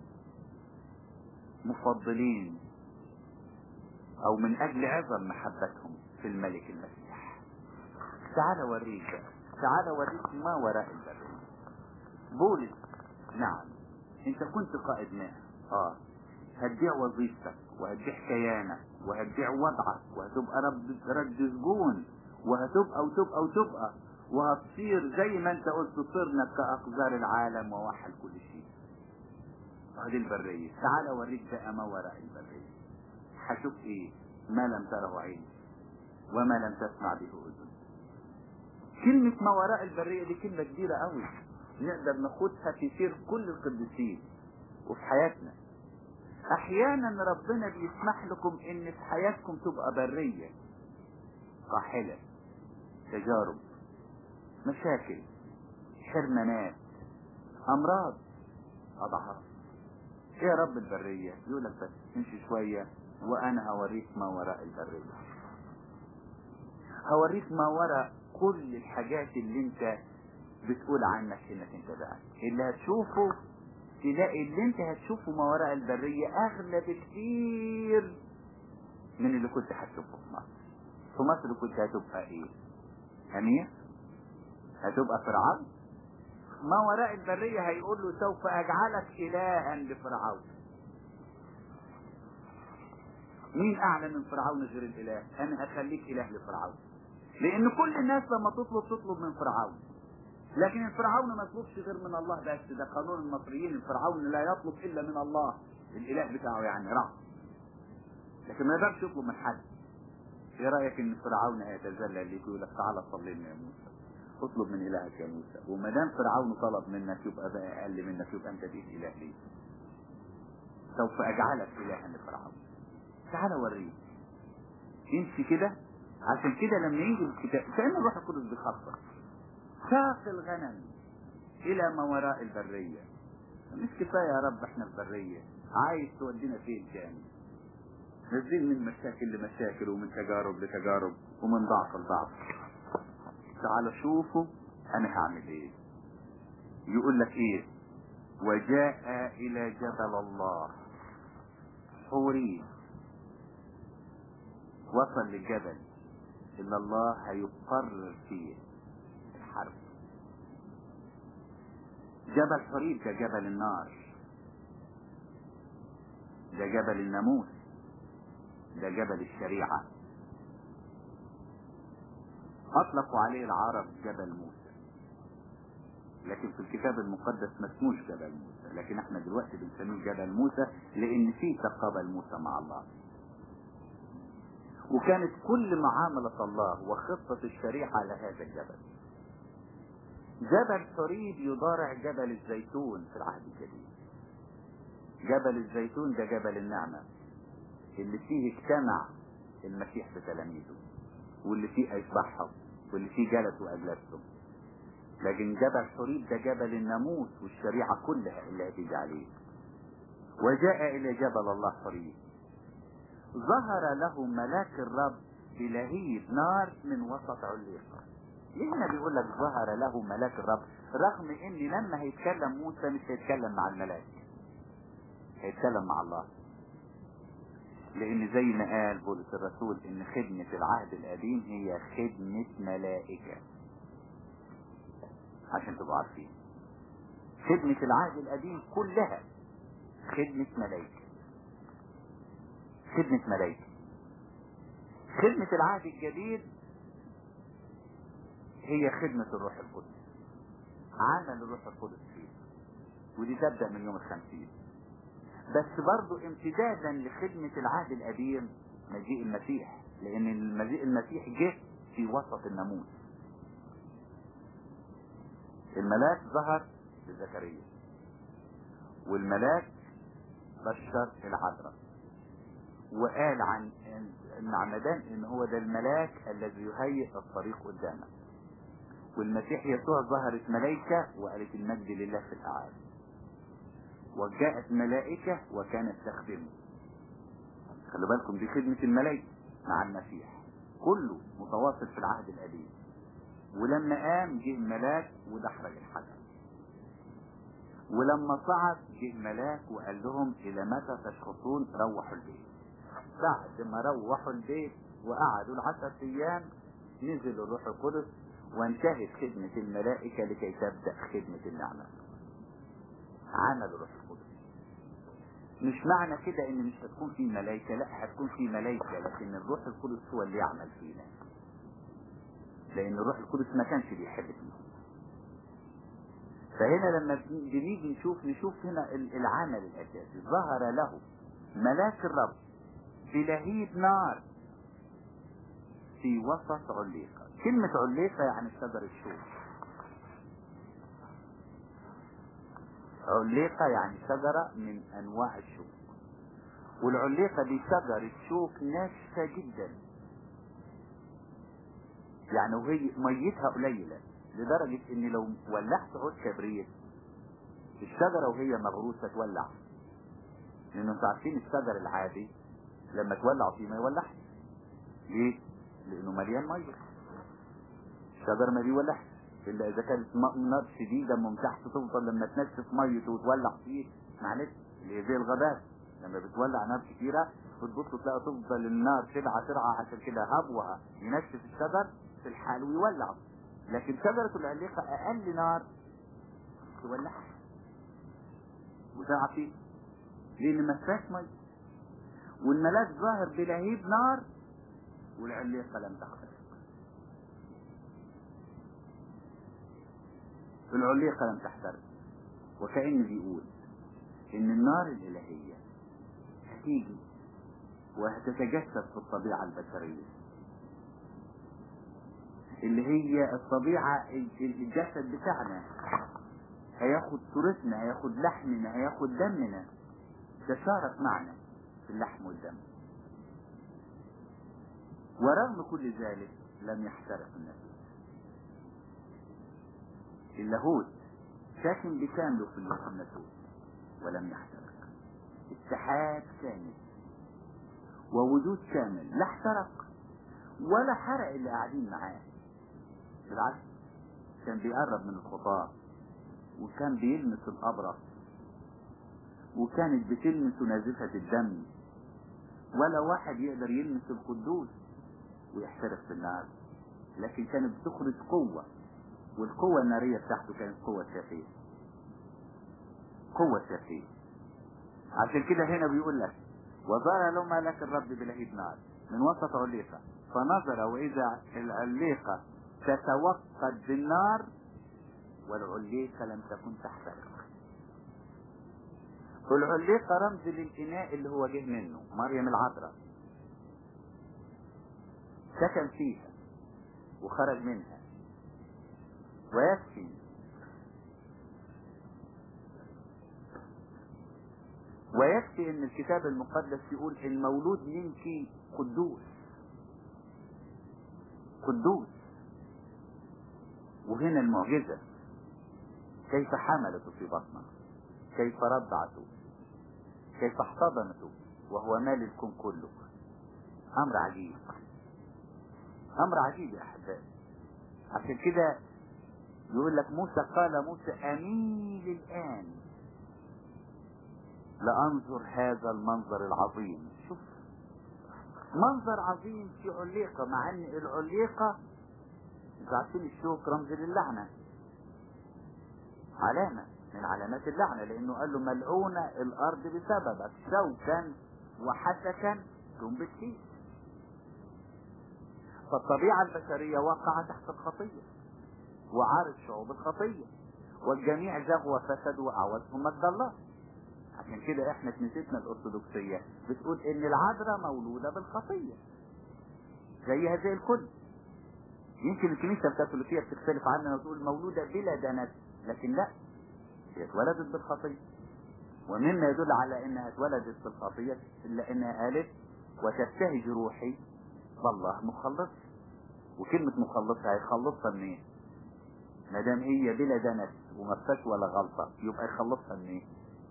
مفضلين او من اجل عظم محبتهم في الملك المسيح تعال اوريك تعال اوريك ما وراء البرية بولس نعم انت كنت قائد ماء اه هتبيع وظيفتك وهتبيع كيانك وهتبيع وضعك وهتبقى رب رد سجون وهتبقى وتبقى وتبقى وهتصير زي ما انت قلت صرنا كأقذار العالم ووحل كل شيء هذه البرية تعال اوريك بقى ما وراء البرية هشوف ايه ما لم تره عين وما لم تسمع به اذن كلمة ما وراء البرية دي كلمة كبيرة قوي نقدر ناخدها في سير كل القديسين وفي حياتنا احيانا ربنا بيسمح لكم ان في حياتكم تبقى برية قاحلة تجارب مشاكل حرمانات امراض اضعاف ايه يا رب البرية يقول لك بس امشي شوية وانا هوريك ما وراء البرية هوريك ما وراء كل الحاجات اللي انت بتقول عنك انك انت بقى اللي هتشوفه تلاقي اللي انت هتشوفه ما وراء البرية اغلى بكتير من اللي كنت هتشوفه في مصر في مصر كنت هتبقى ايه امير هتبقى فرعون ما وراء البرية هيقول له سوف اجعلك الها لفرعون مين اعلى من فرعون غير الاله انا هخليك اله لفرعون لان كل الناس لما تطلب تطلب من فرعون لكن الفرعون ما يطلبش غير من الله بس ده قانون المصريين الفرعون لا يطلب الا من الله الاله بتاعه يعني رع لكن ما يقدرش يطلب من حد ايه رايك ان فرعون هيتذلل ليك ويقول لك تعالى صلي لنا يا موسى اطلب من الهك يا موسى وما دام فرعون طلب منك يبقى بقى اقل منك يبقى انت بقيت اله ليه سوف اجعلك الها لفرعون تعال اوريك امشي كده عشان كده لما يجي الكتاب كان الروح القدس بيخطط ساق الغنم الى ما وراء البريه مش كفايه يا رب احنا في بريه عايز تودينا فين تاني نزل من مشاكل لمشاكل ومن تجارب لتجارب ومن ضعف لضعف تعال شوفوا انا هعمل ايه يقول لك ايه وجاء الى جبل الله حورين وصل للجبل اللي الله هيقرر فيه الحرب جبل حريب ده جبل النار ده جبل الناموس ده جبل الشريعة أطلقوا عليه العرب جبل موسى لكن في الكتاب المقدس ما اسموش جبل موسى لكن احنا دلوقتي بنسميه جبل موسى لأن فيه تقابل موسى مع الله وكانت كل معاملة الله وخطة الشريعة على هذا الجبل جبل حريب يضارع جبل الزيتون في العهد الجديد جبل الزيتون ده جبل النعمة اللي فيه اجتمع المسيح بتلاميذه واللي فيه اشبعهم واللي فيه جلسوا واجلسهم لكن جبل حريب ده جبل الناموس والشريعة كلها اللي هتيجي عليه وجاء الى جبل الله حريب ظهر له ملاك الرب بلهيب نار من وسط عليقة ليه هنا بيقول لك ظهر له ملاك الرب رغم ان لما هيتكلم موسى مش هيتكلم مع الملاك هيتكلم مع الله لان زي ما قال بولس الرسول ان خدمة العهد القديم هي خدمة ملائكة عشان تبقوا عارفين خدمة العهد القديم كلها خدمة ملائكة خدمة ملائكة خدمة العهد الجديد هي خدمة الروح القدس عمل الروح القدس فيه ودي تبدأ من يوم الخمسين بس برضو امتدادا لخدمة العهد القديم مجيء المسيح لان المجيء المسيح جه في وسط الناموس الملاك ظهر لزكريا والملاك بشر العذراء وقال عن المعمدان ان هو ده الملاك الذي يهيئ الطريق قدامه والمسيح يسوع ظهرت ملائكة وقالت المجد لله في الاعالي وجاءت ملائكة وكانت تخدمه خلوا بالكم دي خدمة الملائكة مع المسيح كله متواصل في العهد القديم ولما قام جه الملاك ودحرج الحجر ولما صعد جه الملاك وقال لهم الى متى تشخصون روحوا البيت بعد ما روحوا البيت وقعدوا العشر ايام نزل الروح القدس وانتهت خدمة الملائكة لكي تبدأ خدمة النعمة عمل الروح القدس مش معنى كده ان مش هتكون في ملائكة لا هتكون في ملائكة لكن الروح القدس هو اللي يعمل فينا لان الروح القدس ما كانش بيحب فيه فهنا لما بنيجي نشوف نشوف هنا العمل الاساسي ظهر له ملاك الرب بلهيب نار في وسط عليقة كلمة عليقة يعني شجر الشوك عليقة يعني شجرة من انواع الشوك والعليقة دي شجرة شوك ناشفة جدا يعني وهي ميتها قليلة لدرجة ان لو ولعت عود كبريت الشجرة وهي مغروسة تولع لان انتوا عارفين الشجر العادي لما تولع فيه ما يولعش ليه؟ لانه مليان مية الشجر ما بيولعش الا اذا كانت نار شديدة من تحت تفضل لما تنشف ميته وتولع فيه معلش اللي هي زي الغابات لما بتولع نار كتيرة بتبص تلاقي تفضل النار ترعى ترعى عشان كده هبوها ينشف الشجر في الحال ويولع لكن شجرة العليقة اقل نار تولعها وتعرف فيه لان ما فيهاش ميه والملاك ظاهر بلهيب نار والعليقة لم تختلف العليقة لم تحترق وكأن بيقول إن النار الإلهية هتيجي وهتتجسد في الطبيعة البشرية اللي هي الطبيعة الجسد بتاعنا هياخد صورتنا هياخد لحمنا هياخد دمنا تشارك معنا في اللحم والدم ورغم كل ذلك لم يحترق النبي اللاهوت ساكن بكامله في الناسوت ولم يحترق اتحاد كامل ووجود كامل لا احترق ولا حرق اللي قاعدين معاه بالعكس كان بيقرب من الخطاة وكان بيلمس الأبرص وكانت بتلمس نازفة الدم ولا واحد يقدر يلمس القدوس ويحترق في النار لكن كانت بتخرج قوة والقوة النارية بتاعته كانت قوة شافية قوة شافية عشان كده هنا بيقول لك وظهر له ملك الرب بلهيب نار من وسط عليقة فنظر وإذا العليقة تتوقد بالنار والعليقة لم تكن تحترق والعليقة رمز للإناء اللي هو جه منه مريم العذراء سكن فيها وخرج منها ويكفي ويكفي ان الكتاب المقدس يقول المولود منك قدوس قدوس وهنا المعجزة كيف حملته في بطنها كيف رضعته كيف احتضنته وهو مال الكون كله امر عجيب امر عجيب يا احبائي عشان كده يقول لك موسى قال موسى اميل الان لانظر هذا المنظر العظيم شوف منظر عظيم في عليقة مع ان العليقة انتوا عارفين الشوك رمز للعنة علامة من علامات اللعنة لانه قال له ملعونة الارض بسببك شوكا وحسكا تنبت فيه فالطبيعة البشرية واقعة تحت الخطية وعارض شعوب الخطية والجميع زغوا وفسدوا وأعوزهم مجد الله عشان كده احنا كنيستنا الارثوذكسية بتقول ان العذراء مولودة بالخطية زيها زي الكل يمكن الكنيسة الكاثوليكية بتختلف عننا وتقول مولودة بلا دنس لكن لا هي اتولدت بالخطية ومما يدل على انها اتولدت بالخطية الا انها قالت وتبتهج روحي بالله مخلص وكلمة مخلصها هيخلصها منين؟ ما دام هي بلا دنس وما فيهاش ولا غلطة يبقى يخلصها منين؟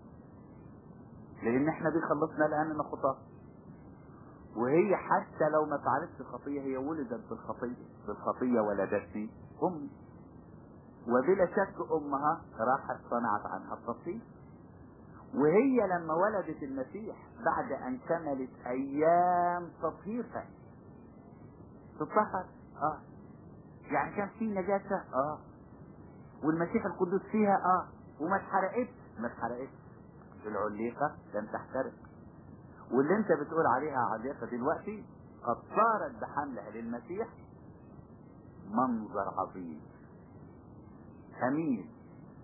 لان احنا بيخلصنا لاننا خطاة وهي حتى لو ما فعلتش خطية هي ولدت بالخطية بالخطية ولدتني أمي وبلا شك أمها راحت صنعت عنها التطهير وهي لما ولدت المسيح بعد أن كملت أيام تطهيرها تطهر اه يعني كان في نجاسة اه والمسيح القدوس فيها اه وما اتحرقتش ما اتحرقتش العليقة لم تحترق واللي انت بتقول عليها عليقة دلوقتي قد صارت بحملها للمسيح منظر عظيم هميل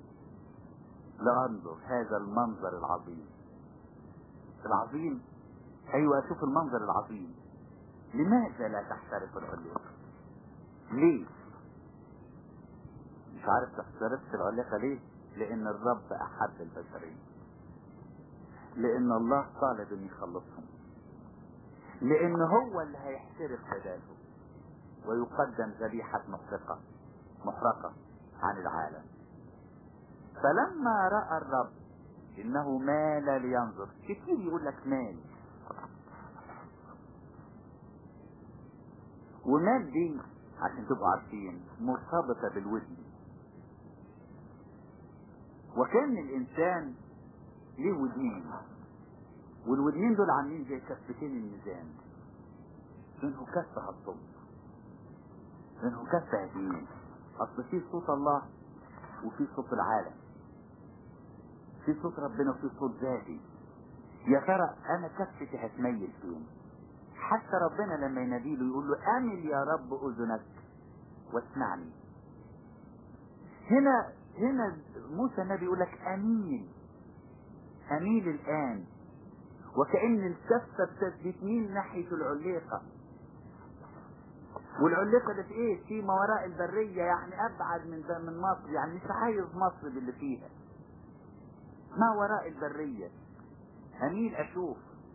لانظر هذا المنظر العظيم العظيم ايوه اشوف المنظر العظيم لماذا لا تحترق العليقة ليه مش عارف تحترق العليقة ليه لان الرب احب البشرية لان الله طالب ان يخلصهم لان هو اللي هيحترق بداله ويقدم ذبيحة محرقة محرقة عن العالم فلما رأى الرب انه مال لينظر كتير يقول لك مال ومال دي عشان تبقوا عارفين مرتبطة بالودن وكان الانسان ليه ودنين والودنين دول عاملين زي كفتين الميزان منه كفة هالصوت منه كفة هدين اصل في صوت الله وفي صوت العالم في صوت ربنا وفي صوت ذاتي يا ترى انا كفتي هتميل فين حتى ربنا لما يناديله يقول له امل يا رب اذنك واسمعني هنا هنا موسى النبي يقول لك اميل اميل الان وكأن الكفة بتميل ناحية العليقة والعليقة ده في ايه في ما وراء البرية يعني ابعد من من مصر يعني مش عايز مصر باللي فيها ما وراء البرية اميل اشوف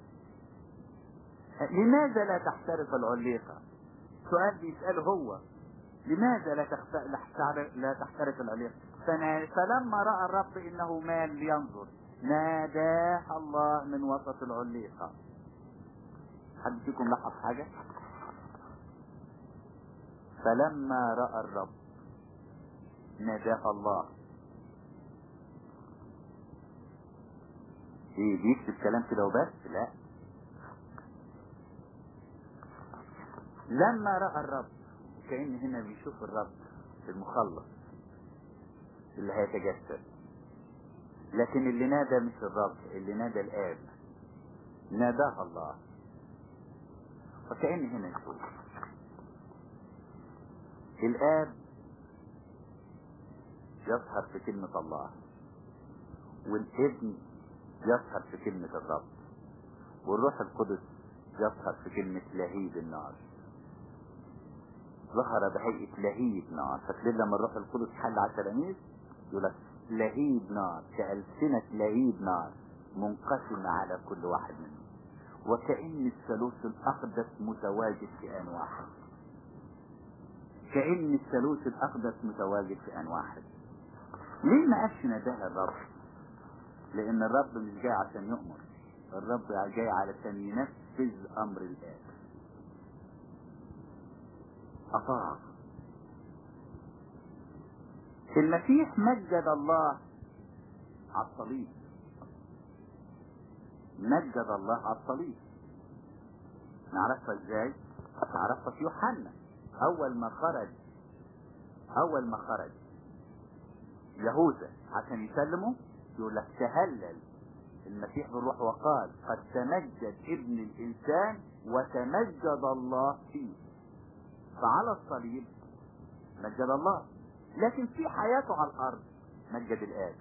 لماذا لا تحترق العليقة سؤال بيسأله هو لماذا لا لا تحترق العليقة فلما رأى الرب انه مال لينظر ناداه الله من وسط العليقة حد فيكم لاحظ حاجة فلما رأى الرب ناداه الله ايه بيكتب كلام كده وبس لا لما رأى الرب كأن هنا بيشوف الرب المخلص اللي هيتجسد لكن اللي نادى مش الرب اللي نادى الآب ناداه الله فكأن هنا نشوف الآب يظهر في كلمة الله والابن يظهر في كلمة الرب والروح القدس يظهر في كلمة لهيب النار ظهر بهيئة لهيب نار فاكرين لما الروح القدس حل على التلاميذ يقول لك لهيب نار كألسنة لهيب نار منقسمة على كل واحد منهم وكأن الثالوث الأقدس متواجد في آن واحد كأن الثالوث الأقدس متواجد في آن واحد ليه ما قالش نداه الرب لأن الرب مش جاي عشان يؤمر الرب جاي علشان ينفذ أمر الآب أطاع المسيح مجد الله على الصليب مجد الله على الصليب نعرفها ازاي نعرفها في يوحنا اول ما خرج اول ما خرج يهوذا عشان يسلمه يقول لك تهلل المسيح بالروح وقال قد تمجد ابن الانسان وتمجد الله فيه فعلى الصليب مجد الله لكن في حياته على الارض مجد الاب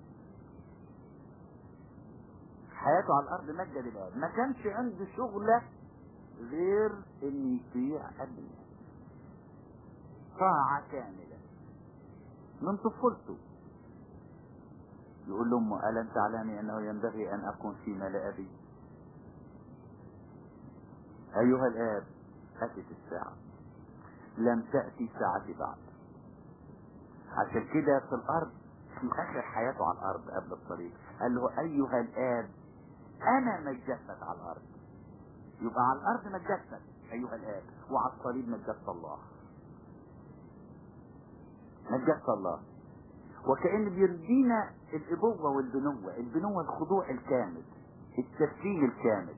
حياته على الارض مجد الاب ما كانش عنده شغلة غير ان يطيع ابنه طاعة كاملة من طفولته يقول لأمه ألم تعلمي أنه ينبغي أن أكون في ملأ أبي أيها الآب أتت الساعة لم تأتي ساعتي بعد عشان كده في الأرض في آخر حياته على الأرض قبل الصليب قال له أيها الآب أنا مجدتك على الأرض يبقى على الأرض مجدتك أيها الآب وعلى الصليب مجدت الله مجدت الله وكأن بيرضينا الأبوة والبنوة البنوة الخضوع الكامل التسليم الكامل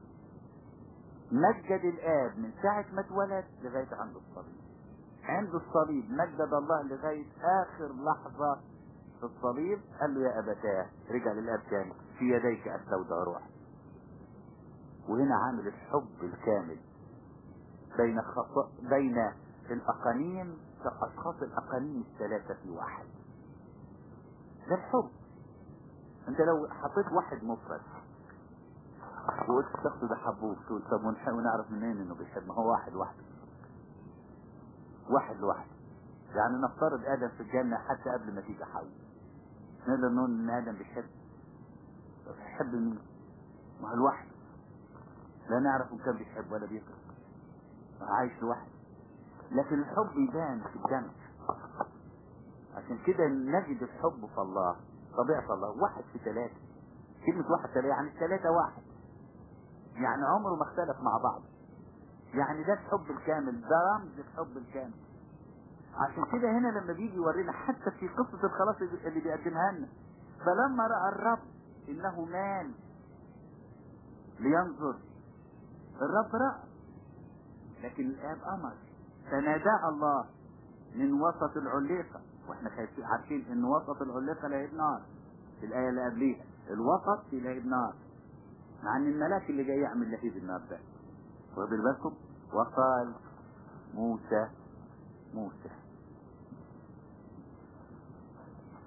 مجد الآب من ساعة ما اتولد لغاية عند الصليب عند الصليب مجد الله لغاية آخر لحظة في الصليب قال له يا أبتاه رجع للآب تاني في يديك أستودع روحي وهنا عامل الحب الكامل بين خط... بين الأقانيم كأشخاص الأقانيم الثلاثة في واحد ده الحب انت لو حطيت واحد مفرد وقلت الشخص ده حبوه تقول طب ونعرف منين انه بيحب ما هو واحد واحد واحد لوحده يعني نفترض ادم في الجنة حتى قبل ما تيجي حواء نقدر نقول ان ادم بيحب بيحب مين ما هو لوحده لا نعرف ان كان بيحب ولا بيكره عايش لوحده لكن الحب يبان في الجنة عشان كده نجد الحب في الله طبيعة الله واحد في ثلاثة كلمة واحد ثلاثة يعني الثلاثة واحد يعني عمره ما اختلف مع بعض يعني ده الحب الكامل ده رمز الحب الكامل عشان كده هنا لما بيجي يورينا حتى في قصة الخلاص اللي بيقدمها لنا فلما رأى الرب انه مال لينظر الرب رأى لكن الآب أمر فناداه الله من وسط العليقة واحنا عارفين ان وسط العليقة لهيب نار في الآية اللي قبليها الوسط في لهيب نار مع ان الملاك اللي جاي يعمل لهيب النار ده واخد بالكم وقال موسى موسى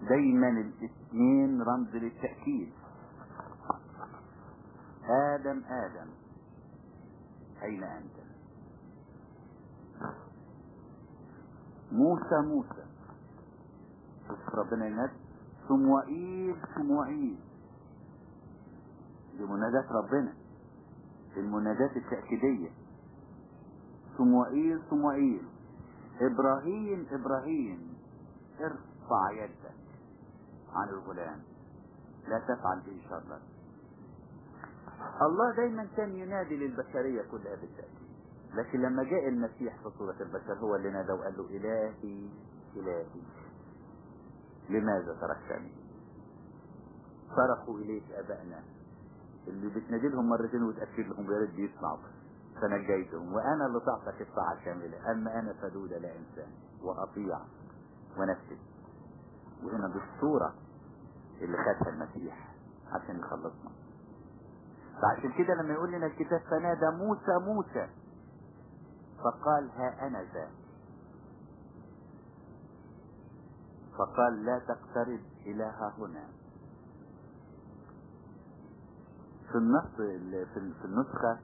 دايما الاثنين رمز للتأكيد آدم آدم أين أنت موسى موسى شوف ربنا ينادي سموئيل سموئيل دي منادات ربنا المنادات التأكيدية سموئيل سموئيل إبراهيم إبراهيم ارفع يدك عن الغلام لا تفعل به شرا الله دايما كان ينادي للبشرية كلها بالتأكيد لكن لما جاء المسيح في صورة البشر هو اللي نادى وقال له إلهي إلهي لماذا تركتني صرخوا إليك أبائنا اللي بتنادي لهم مرتين وتأكد لهم يا ريت بيسمعوا فنجيتهم وأنا اللي تعطيك الطاعة الكاملة أما أنا فدود لا إنسان وأطيع ونفسي وهنا دي الصورة اللي خدها المسيح عشان يخلصنا فعشان كده لما يقول لنا الكتاب فنادى موسى موسى فقال ها أنا ذا فقال لا تقترب إلى ها هنا في النص في النسخة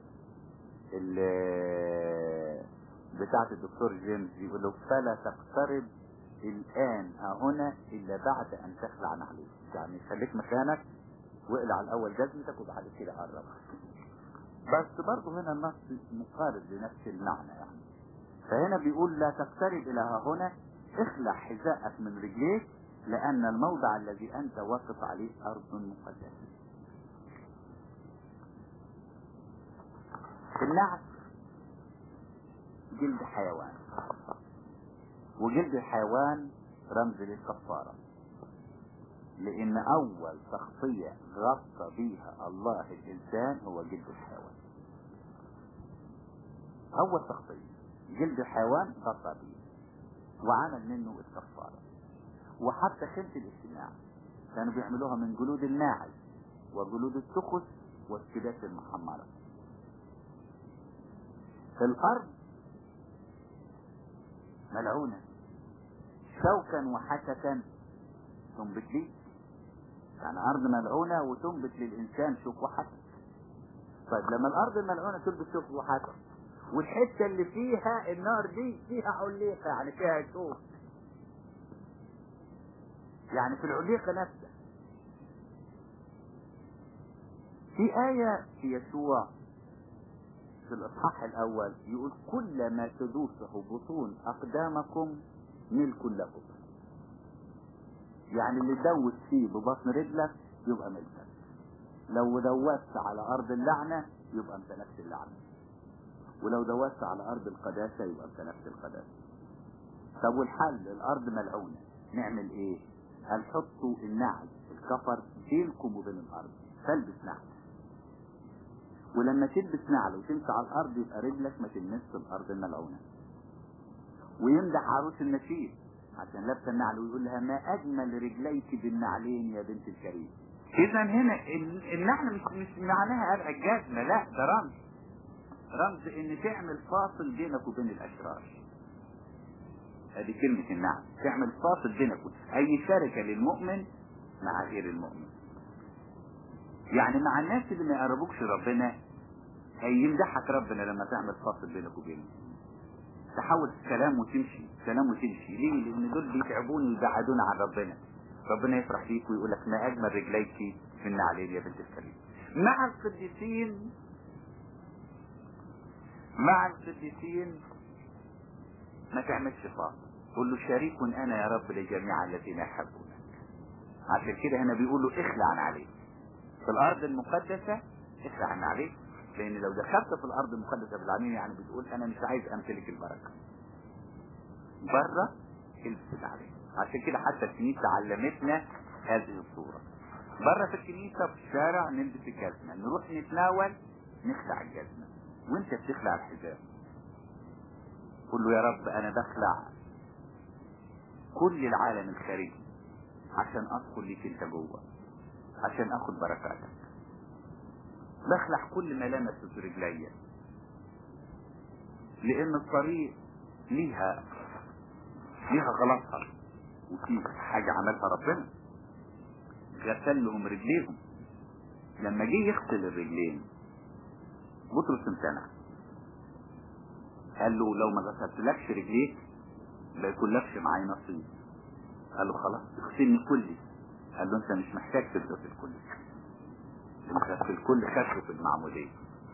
بتاعة الدكتور جيمس يقول له فلا تقترب الآن ها هنا إلا بعد أن تخلع نعليك يعني خليك مكانك واقلع الأول جزمتك وبعد كده قرب بس برضه هنا النص مقارب لنفس المعنى يعني فهنا بيقول لا تقترب إلى ها هنا اخلع حذاءك من رجليك لأن الموضع الذي أنت واقف عليه أرض مقدسة النعس جلد حيوان وجلد الحيوان رمز للكفارة لأن أول شخصية غطى بيها الله الإنسان هو جلد الحيوان أول شخصية جلد الحيوان غطى بيه وعمل منه الكفارة وحتى خلف الاجتماع كانوا بيعملوها من جلود الماعز وجلود السخس والكبات المحمرة الأرض ملعونة شوكا وحشكا تنبت لي يعني أرض ملعونة وتنبت للإنسان شوك وحشك طيب لما الأرض الملعونة تنبت شوك وحشك والحتة اللي فيها النار دي فيها عليقة يعني فيها شوك يعني في العليقة نفسها في آية في يسوع في الإصحاح الأول يقول كل ما تدوسه بطون أقدامكم ملك لكم يعني اللي دوت فيه ببطن رجلك يبقى ملكك لو دوست على أرض اللعنة يبقى أنت نفس اللعنة ولو دوست على أرض القداسة يبقى أنت نفس القداسة طب والحل الأرض ملعونة نعمل إيه؟ هل حطوا النعل الكفر بينكم وبين الأرض فالبس نعل ولما تلبس نعل وتمشي على الارض يبقى رجلك ما تلمسش الارض الملعونه ويمدح عروس النشيد عشان لابسه النعل ويقول لها ما اجمل رجليك بالنعلين يا بنت الكريم اذا هنا النعل مش مش معناها قلع الجزمه لا ده رمز رمز ان تعمل فاصل بينك وبين الاشرار ادي كلمة النعم تعمل فاصل بينك اي شركة للمؤمن مع غير المؤمن يعني مع الناس اللي ما يقربوكش ربنا هيمدحك ربنا لما تعمل فاصل بينك وبينه تحاول الكلام وتمشي كلام وتمشي ليه لان دول بيتعبوني ويبعدونا عن ربنا ربنا يفرح فيك ويقول لك ما اجمل رجليك من عليه يا بنت الكريم مع القديسين مع القديسين ما تعملش فاصل قل له شريك انا يا رب لجميع الذين يحبونك عشان كده هنا بيقول له اخلع عليك في الارض المقدسة اخلع عن عليك لان لو دخلت في الارض المقدسة بالعمين يعني بتقول انا مش عايز امتلك البركة بره البس عليك عشان كده حتى الكنيسة علمتنا هذه الصورة بره في الكنيسة في الشارع نلبس الجزمة نروح نتناول نخلع الجزمة وانت بتخلع الحجاب قول له يا رب انا بخلع كل العالم الخارجي عشان ادخل ليك انت جوه عشان اخد بركاتك بخلع كل ما لمست رجليا لان الطريق ليها ليها غلطها وفي حاجة عملها ربنا غسل لهم رجليهم لما جه يغسل الرجلين بطرس امتنع قال له لو ما غسلتلكش رجليك لا يكون لكش معايا نصيب قال له خلاص اغسلني كلي قال له انت مش محتاج تغسل كلي انت في الكل خدته في المعمودية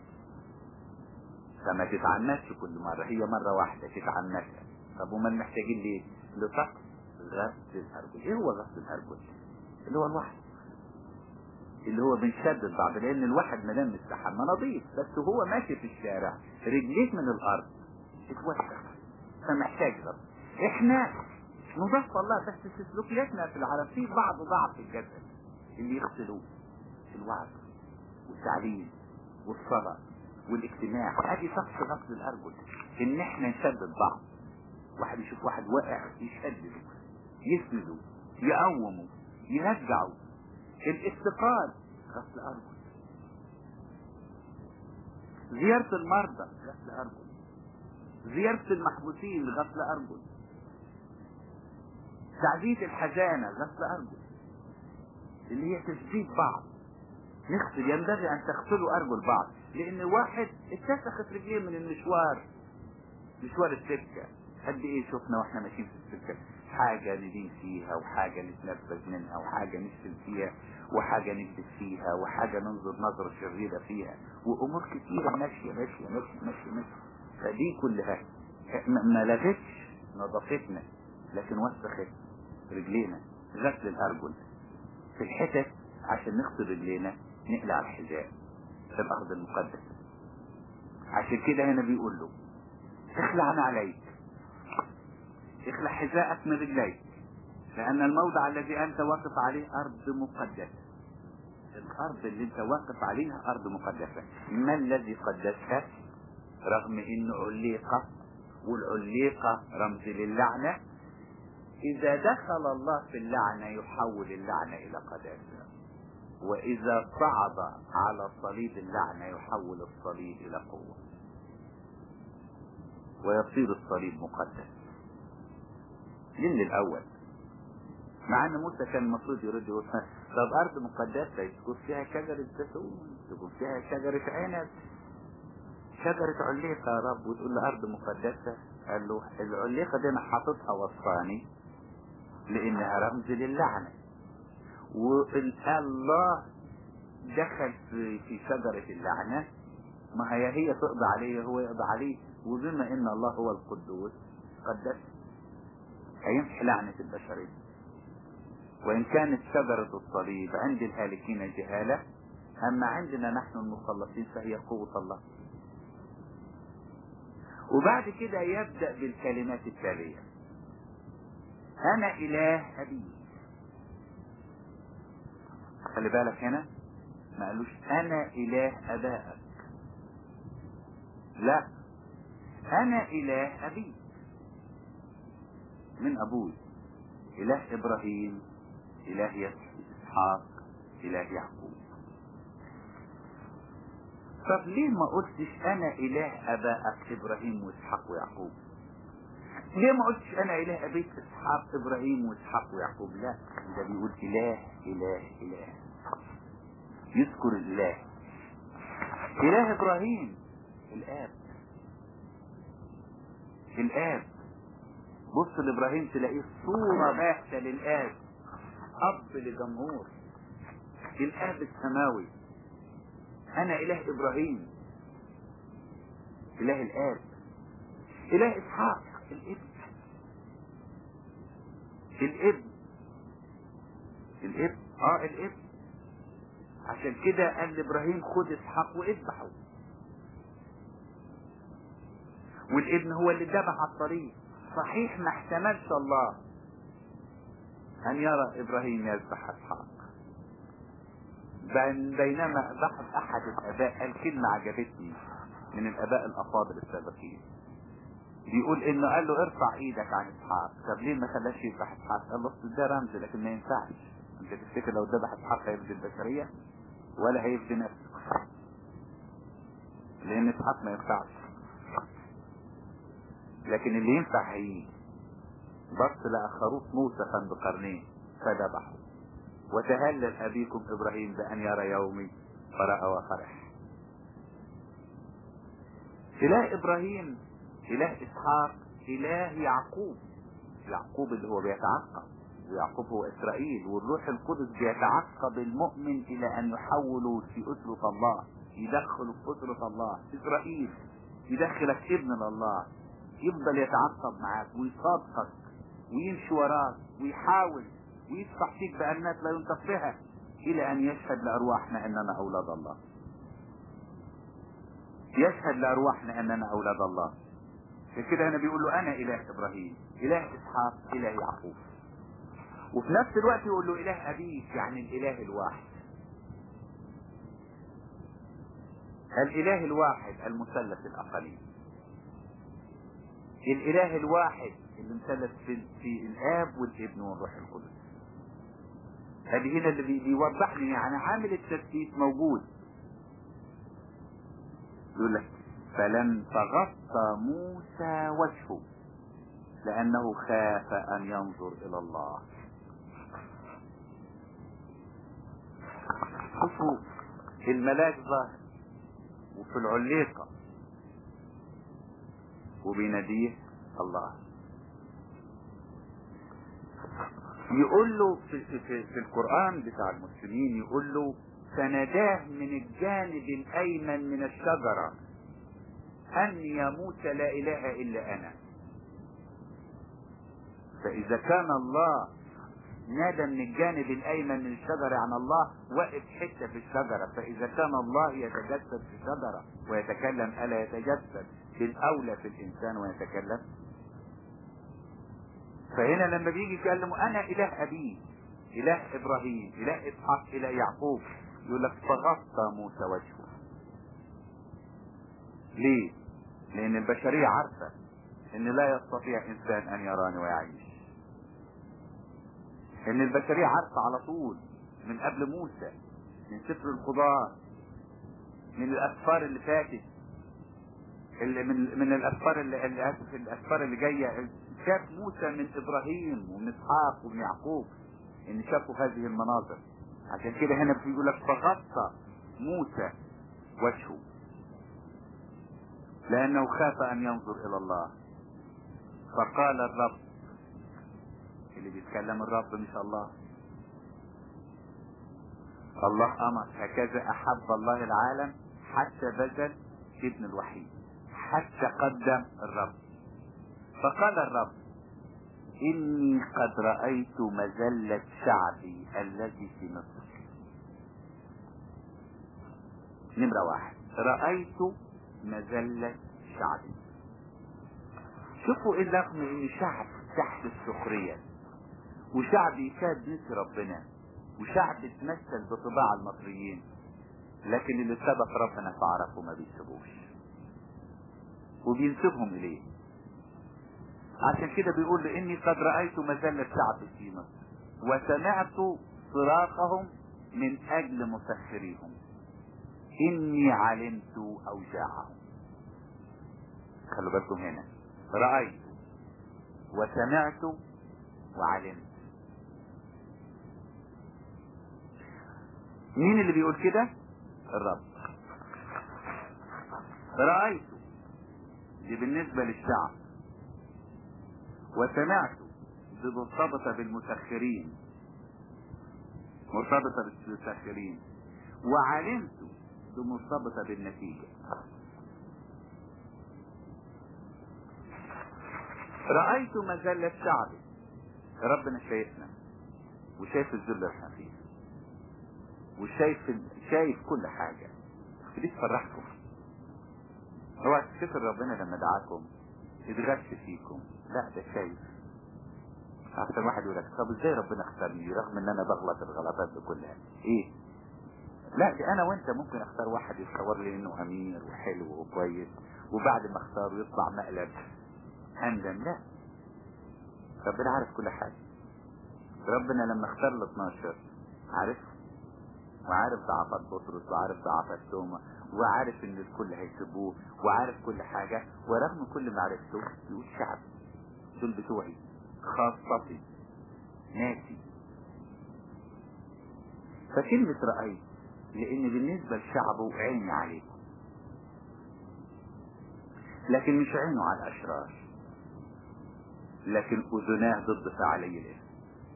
فما تتعنتش كل مرة هي مرة واحدة تتعنتها طب وما محتاجين ليه لطقس غسل الارجل ايه هو غسل الارجل اللي هو الواحد اللي هو بنشدد بعض لان الواحد ما دام مستحمى نظيف بس هو ماشي في الشارع رجليه من الارض اتوسخ فمحتاج غسل احنا نضاف الله بس في سلوكياتنا في العالم في بعض ضعف في الجسد اللي يغسلوه الوعظ والتعليم والصلاة والاجتماع ادي شخص غسل الارجل ان احنا نشدد بعض واحد يشوف واحد واقع يشدده يسنده يقومه يرجعه الاستقال غسل ارجل زيارة المرضى غسل ارجل زيارة المحبوسين غسل ارجل تعزية الحزانة غسل ارجل اللي هي تشديد بعض نغسل ينبغي ان تغسلوا ارجل بعض لان واحد اتسخت رجليه من المشوار مشوار السكة قد ايه شفنا واحنا ماشيين في السكة حاجة ندين فيها وحاجة نتنفذ منها وحاجة نشتم فيها وحاجة نكذب فيها وحاجة ننظر نظرة شريرة فيها وامور كتيرة ماشية ماشية ماشية ماشية ماشية فدي كلها ما لغتش نظافتنا لكن وسخت رجلينا غسل الارجل في الحتت عشان نغسل رجلينا نقلع الحذاء في الارض المقدسة عشان كده هنا بيقول له اخلع عليك اخلع حذاءك من رجليك لان الموضع الذي انت واقف عليه ارض مقدسة الارض اللي انت واقف عليها ارض مقدسة ما الذي قدسها رغم انه عليقة والعليقة رمز للعنة اذا دخل الله في اللعنة يحول اللعنة الى قداسة واذا صعد على صليب اللعنة يحول الصليب الى قوة ويصير الصليب مقدس لين الاول مع ان موسى كان المفروض يرد يقول طب ارض مقدسة يكون فيها شجرة زيتون يكون فيها شجرة عنب شجرة عليقة يا رب وتقول له ارض مقدسة قال له العليقة دي انا حاططها وصفاني لانها رمز للعنة والله دخل في, في شجرة اللعنة ما هي هي تقضى عليه هو يقضى عليه وبما ان الله هو القدوس قدس هيمحي لعنة البشرية وان كانت شجرة الصليب عند الهالكين جهالة اما عندنا نحن المخلصين فهي قوة الله وبعد كده يبدأ بالكلمات التالية انا اله ابي خلي بالك هنا ما قالوش انا اله ابائك لا انا اله ابي من ابوي اله ابراهيم اله اسحاق اله يعقوب طب ليه ما قلتش انا اله ابائك ابراهيم واسحاق ويعقوب ليه ما قلتش انا اله ابيك اسحاق ابراهيم واسحاق ويعقوب لا ده بيقول اله اله اله يذكر الاله اله ابراهيم الاب الاب بص لابراهيم تلاقيه صورة باهتة للاب اب لجمهور الاب السماوي انا اله ابراهيم اله الاب اله اسحاق الابن الابن الابن اه الابن عشان كده قال لابراهيم خد اسحاق واذبحه والابن هو اللي ذبح على الطريق صحيح ما احتملش الله ان يرى ابراهيم يذبح اسحاق بينما ذهب احد الاباء قال كلمة عجبتني من الاباء الافاضل السابقين بيقول انه قال له ارفع ايدك عن اسحاق طب ليه ما خلاش يذبح اسحاق قال له ده رمز لكن ما ينفعش انت تفتكر لو ذبح اسحاق هيفدي البشرية ولا هيفدي نفسه لان اسحاق ما ينفعش لكن اللي ينفع هيجي بص لقى خروف موسى كان بقرنين فذبحه وتهلل ابيكم ابراهيم بان يرى يومي فرأى وفرح اله ابراهيم اله اسحاق اله يعقوب يعقوب اللي هو بيتعقب ويعقوب هو اسرائيل والروح القدس بيتعقب المؤمن الى ان يحوله في اسرة الله يدخله في اسرة الله اسرائيل يدخلك ابن الله يفضل يتعقب معاك ويصادقك ويمشي وراك ويحاول ويدفع فيك بأنات لا ينطق بها إلى أن يشهد لأرواحنا أننا أولاد الله يشهد لأرواحنا أننا أولاد الله كده هنا بيقول له أنا إله إبراهيم إله إسحاق إله يعقوب وفي نفس الوقت يقول له إله أبيك يعني الإله الواحد الإله الواحد المثلث الأقليم الإله الواحد اللي مثلث في, في الآب والابن والروح القدس هذه هنا اللي بيوضح لي يعني عامل التثبيت موجود يقول لك فلم تغطى موسى وجهه لأنه خاف أن ينظر إلى الله شوفوا الملاك ظاهر وفي العليقة وبيناديه الله يقول له في, في, في, في القرآن بتاع المسلمين يقول له فناداه من الجانب الأيمن من الشجرة أني يا موسى لا إله إلا أنا فإذا كان الله نادى من الجانب الأيمن من الشجرة عن الله واقف حتة في الشجرة فإذا كان الله يتجسد في الشجرة ويتكلم ألا يتجسد بالأولى في الإنسان ويتكلم فهنا لما بيجي يكلم أنا إله أبيه إله إبراهيم إله إسحاق إله يعقوب يقول لك فغطى موسى وجهه ليه؟ لأن البشرية عارفة إن لا يستطيع إنسان أن يراني ويعيش إن البشرية عارفة على طول من قبل موسى من سفر القضاء من الأسفار اللي فاتت اللي من من الأسفار اللي, اللي آسف الأسفار اللي جاية شاف موسى من إبراهيم ومن إسحاق ومن يعقوب إن شافوا هذه المناظر عشان كده هنا بيقول لك فغطى موسى وجهه لأنه خاف أن ينظر إلى الله فقال الرب اللي بيتكلم الرب مش الله الله أمر هكذا أحب الله العالم حتى بذل ابن الوحيد حتى قدم الرب فقال الرب إني قد رأيت مذلة شعبي الذي في مصر نمرة واحد رأيت مذلة شعبي شوفوا ايه رغم ان شعب تحت السخرية وشعب يكاد نسي ربنا وشعب اتمثل بطباع المصريين لكن اللي سبق ربنا فعرفه ما بيسيبوش وبينسبهم اليه عشان كده بيقول له اني قد رأيت مذلة شعب في مصر وسمعت صراخهم من اجل مسخريهم اني علمت اوجاعهم خلوا بالكم هنا رأيت وسمعت وعلمت مين اللي بيقول كده الرب رأيت دي بالنسبة للشعب وسمعت دي مرتبطة بالمسخرين مرتبطة بالمسخرين وعلمت دي مرتبطة بالنتيجة رأيت مذلة شعبي ربنا شايفنا وشايف الذل اللي فيه وشايف شايف كل حاجة دي تفرحكم هو تفتكر ربنا لما دعاكم يتغش فيكم لا ده شايف احسن واحد يقول لك طب ازاي ربنا اختارني رغم ان انا بغلط الغلطات دي كلها ايه لا دي انا وانت ممكن اختار واحد يتصور لي انه امير وحلو وكويس وبعد ما اختاره يطلع مقلب هندم لا ربنا عارف كل حاجة ربنا لما اختار ال 12 عارف وعارف ضعفات بطرس وعارف ضعفات توما وعارف ان الكل هيسيبوه وعارف كل حاجة ورغم كل معرفته يقول شعب دول بتوعي خاصتي ناسي فكلمة رأيت لأن بالنسبة لشعبه عيني عليكم لكن مش عينه على الأشرار لكن أذناه ضد فعلي الإثم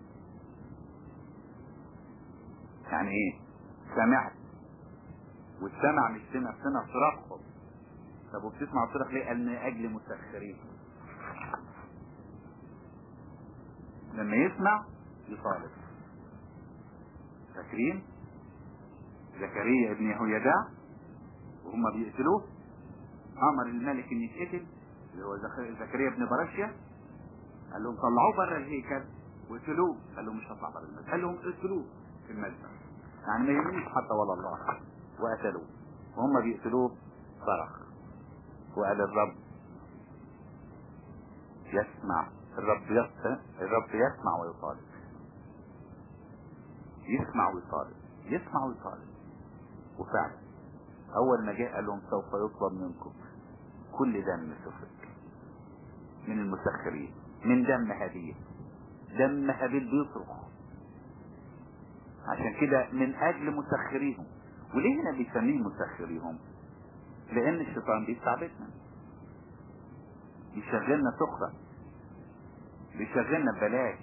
يعني إيه؟ سمعت والسمع مش سمع سمع صراخهم طب وبتسمع صراخ ليه؟ قال من أجل مسخرين لما يسمع يطالب فاكرين زكريا ابن يهويداع وهم بيقتلوه امر الملك ان يتقتل اللي هو زكريا ابن برشيا قال لهم طلعوه بره الهيكل واقتلوه قال لهم مش هطلع بره المسجد قال لهم اقتلوه في المسجد يعني ما يهمنيش حتى ولا الله وقتلوه وهم بيقتلوه صرخ وقال الرب يسمع الرب يسمع الرب يسمع ويطالب يسمع ويطالب يسمع ويطالب وفعلا اول ما جاء قال لهم سوف يطلب منكم كل دم سفك من المسخرين من دم هابيل دم هابيل بيصرخ عشان كده من اجل مسخريهم وليه هنا بيسميه مسخريهم لان الشيطان بيستعبدنا بيشغلنا سخرة بيشغلنا ببلاش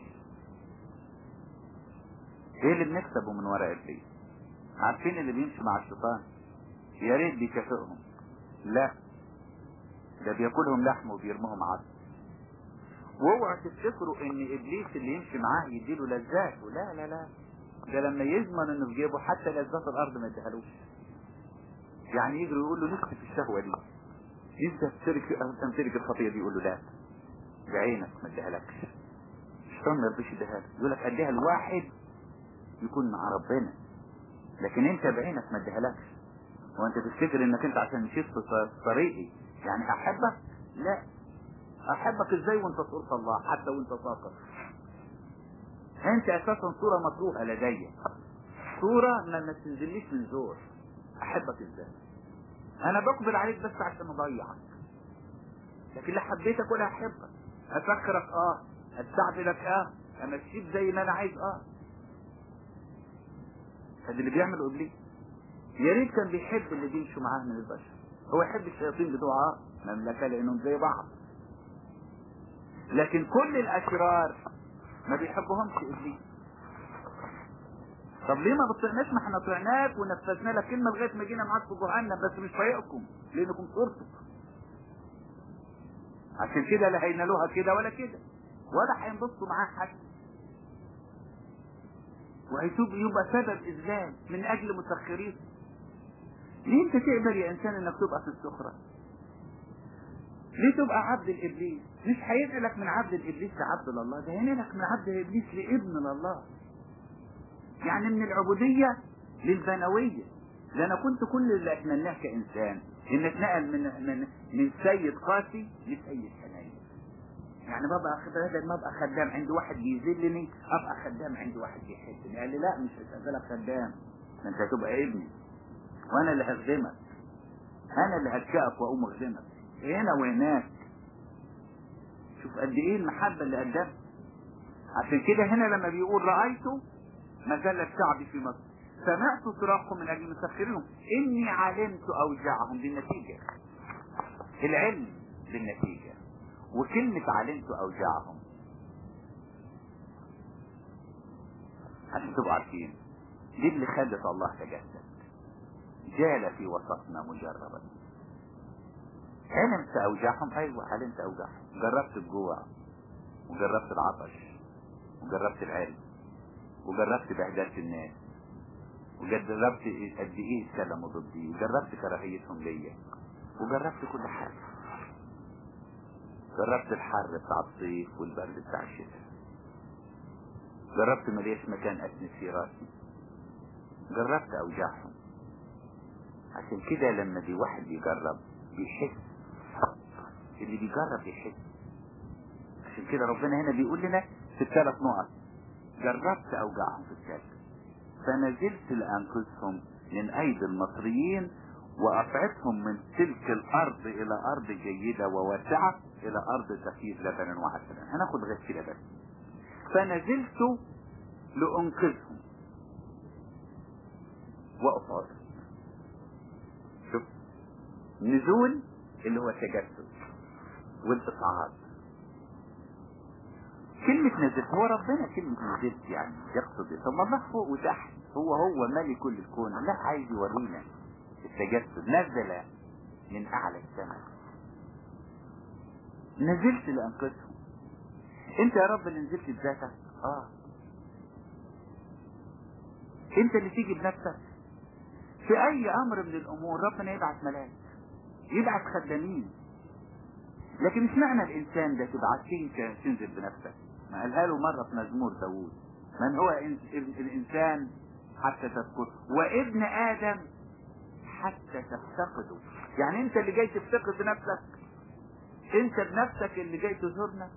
ايه اللي بنكسبه من ورا ابليس عارفين اللي بيمشي مع الشيطان يا ريت بيكافئهم لا ده بياكلهم لحم وبيرموهم عظم واوعوا تفتكروا ان ابليس اللي يمشي معاه يديله لذات لا لا لا ده لما يضمن انه في جيبه حتى لذات الارض ما يديهالوش يعني يجري يقول له نفسي في الشهوه دي نفسي تمتلك تمتلك الخطيه دي يقول له لا بعينك ما اديهالكش الشيطان ما يرضيش يديها يقول لك اديها لواحد يكون مع ربنا لكن انت بعينك ما اديهالكش وانت تفتكر انك انت عشان مشيت في طريقي يعني احبك لا احبك ازاي وانت صورة الله حتى وانت ساقط انت اساسا صورة مكروهة لدي صورة ما ما تنزليش من زور احبك ازاي انا بقبل عليك بس عشان اضيعك لكن لا حبيتك ولا احبك اسخرك اه استعبدك اه امشيك زي ما انا عايز اه هذا اللي بيعمل ابليس يا ريت كان بيحب اللي بيمشوا معاه من البشر هو يحب الشياطين بتوعه مملكه لانهم زي بعض لكن كل الاشرار ما بيحبهمش ابليس طب ليه ما بتطعناش ما احنا طعناك ونفذنا لك كلمه لغايه ما جينا معاك في جهنم بس مش طايقكم لانكم صورتك عشان كده لا هينالوها كده ولا كده ولا هينبسطوا معاه حتى وهيتوب يبقى سبب اذلال من اجل مسخرين ليه انت تقبل يا انسان انك تبقى في السخرة ليه تبقى عبد الابليس مش هينقلك من عبد الابليس لعبد لله ده هينقلك من عبد الابليس لابن لله يعني من العبودية للبنوية ده انا كنت كل اللي اتمناه كانسان ان اتنقل من من من سيد قاسي لسيد حنين يعني ببقى بدل ما ابقى خدام عند واحد بيذلني ابقى خدام عند واحد بيحبني قال لي لا مش هشغلك خدام انت هتبقى ابني وانا اللي هخدمك انا اللي هتشقف واقوم اخدمك هنا وهناك شوف قد ايه المحبه اللي قدمها عشان كده هنا لما بيقول رايته مزلة شعبي في مصر سمعت صراخهم من اجل مسخرهم اني علمت اوجاعهم بالنتيجه العلم بالنتيجه وكلمه علمت اوجاعهم عشان تبقوا عارفين دي اللي خلت الله تجسد جال في وسطنا مجربا علمت اوجاعهم ايوه علمت اوجاعهم جربت الجوع وجربت العطش وجربت العلم وجربت بهدلة الناس وجربت قد ايه اتكلموا ضدي وجربت كراهيتهم ليا وجربت كل حاجة جربت الحر بتاع الصيف والبرد بتاع الشتاء جربت مليش مكان اسند فيه راسي جربت اوجاعهم عشان كده لما دي واحد بيجرب بيحس اللي بيجرب بيحس عشان كده ربنا هنا بيقول لنا في الثلاث نقط جربت اوجاعهم في الثالث فنزلت لانقذهم من ايدي المصريين واصعدهم من تلك الارض الى ارض جيدة وواسعة الى ارض تفيض لبنا وعسلا هناخد غير كده بس فنزلت لانقذهم واصعد شوف نزول اللي هو التجسد والاصعاد كلمة نزلت هو ربنا كلمة نزلت يعني يقصد ايه؟ طب ما الله فوق وتحت هو هو مالك كل الكون لا عايز يورينا التجسد نزل من اعلى السماء نزلت لانقذهم انت يا رب اللي نزلت بذاتك اه انت اللي تيجي بنفسك في اي امر من الامور ربنا يبعث ملاك يبعث خدامين لكن مش معنى الانسان ده تبعث فيه تنزل بنفسك ما قالها له مرة في مزمور داوود من هو إن- الانسان حتى تذكره وابن ادم حتى تفتقده يعني انت اللي جاي تفتقد بنفسك انت بنفسك اللي جاي تزورنا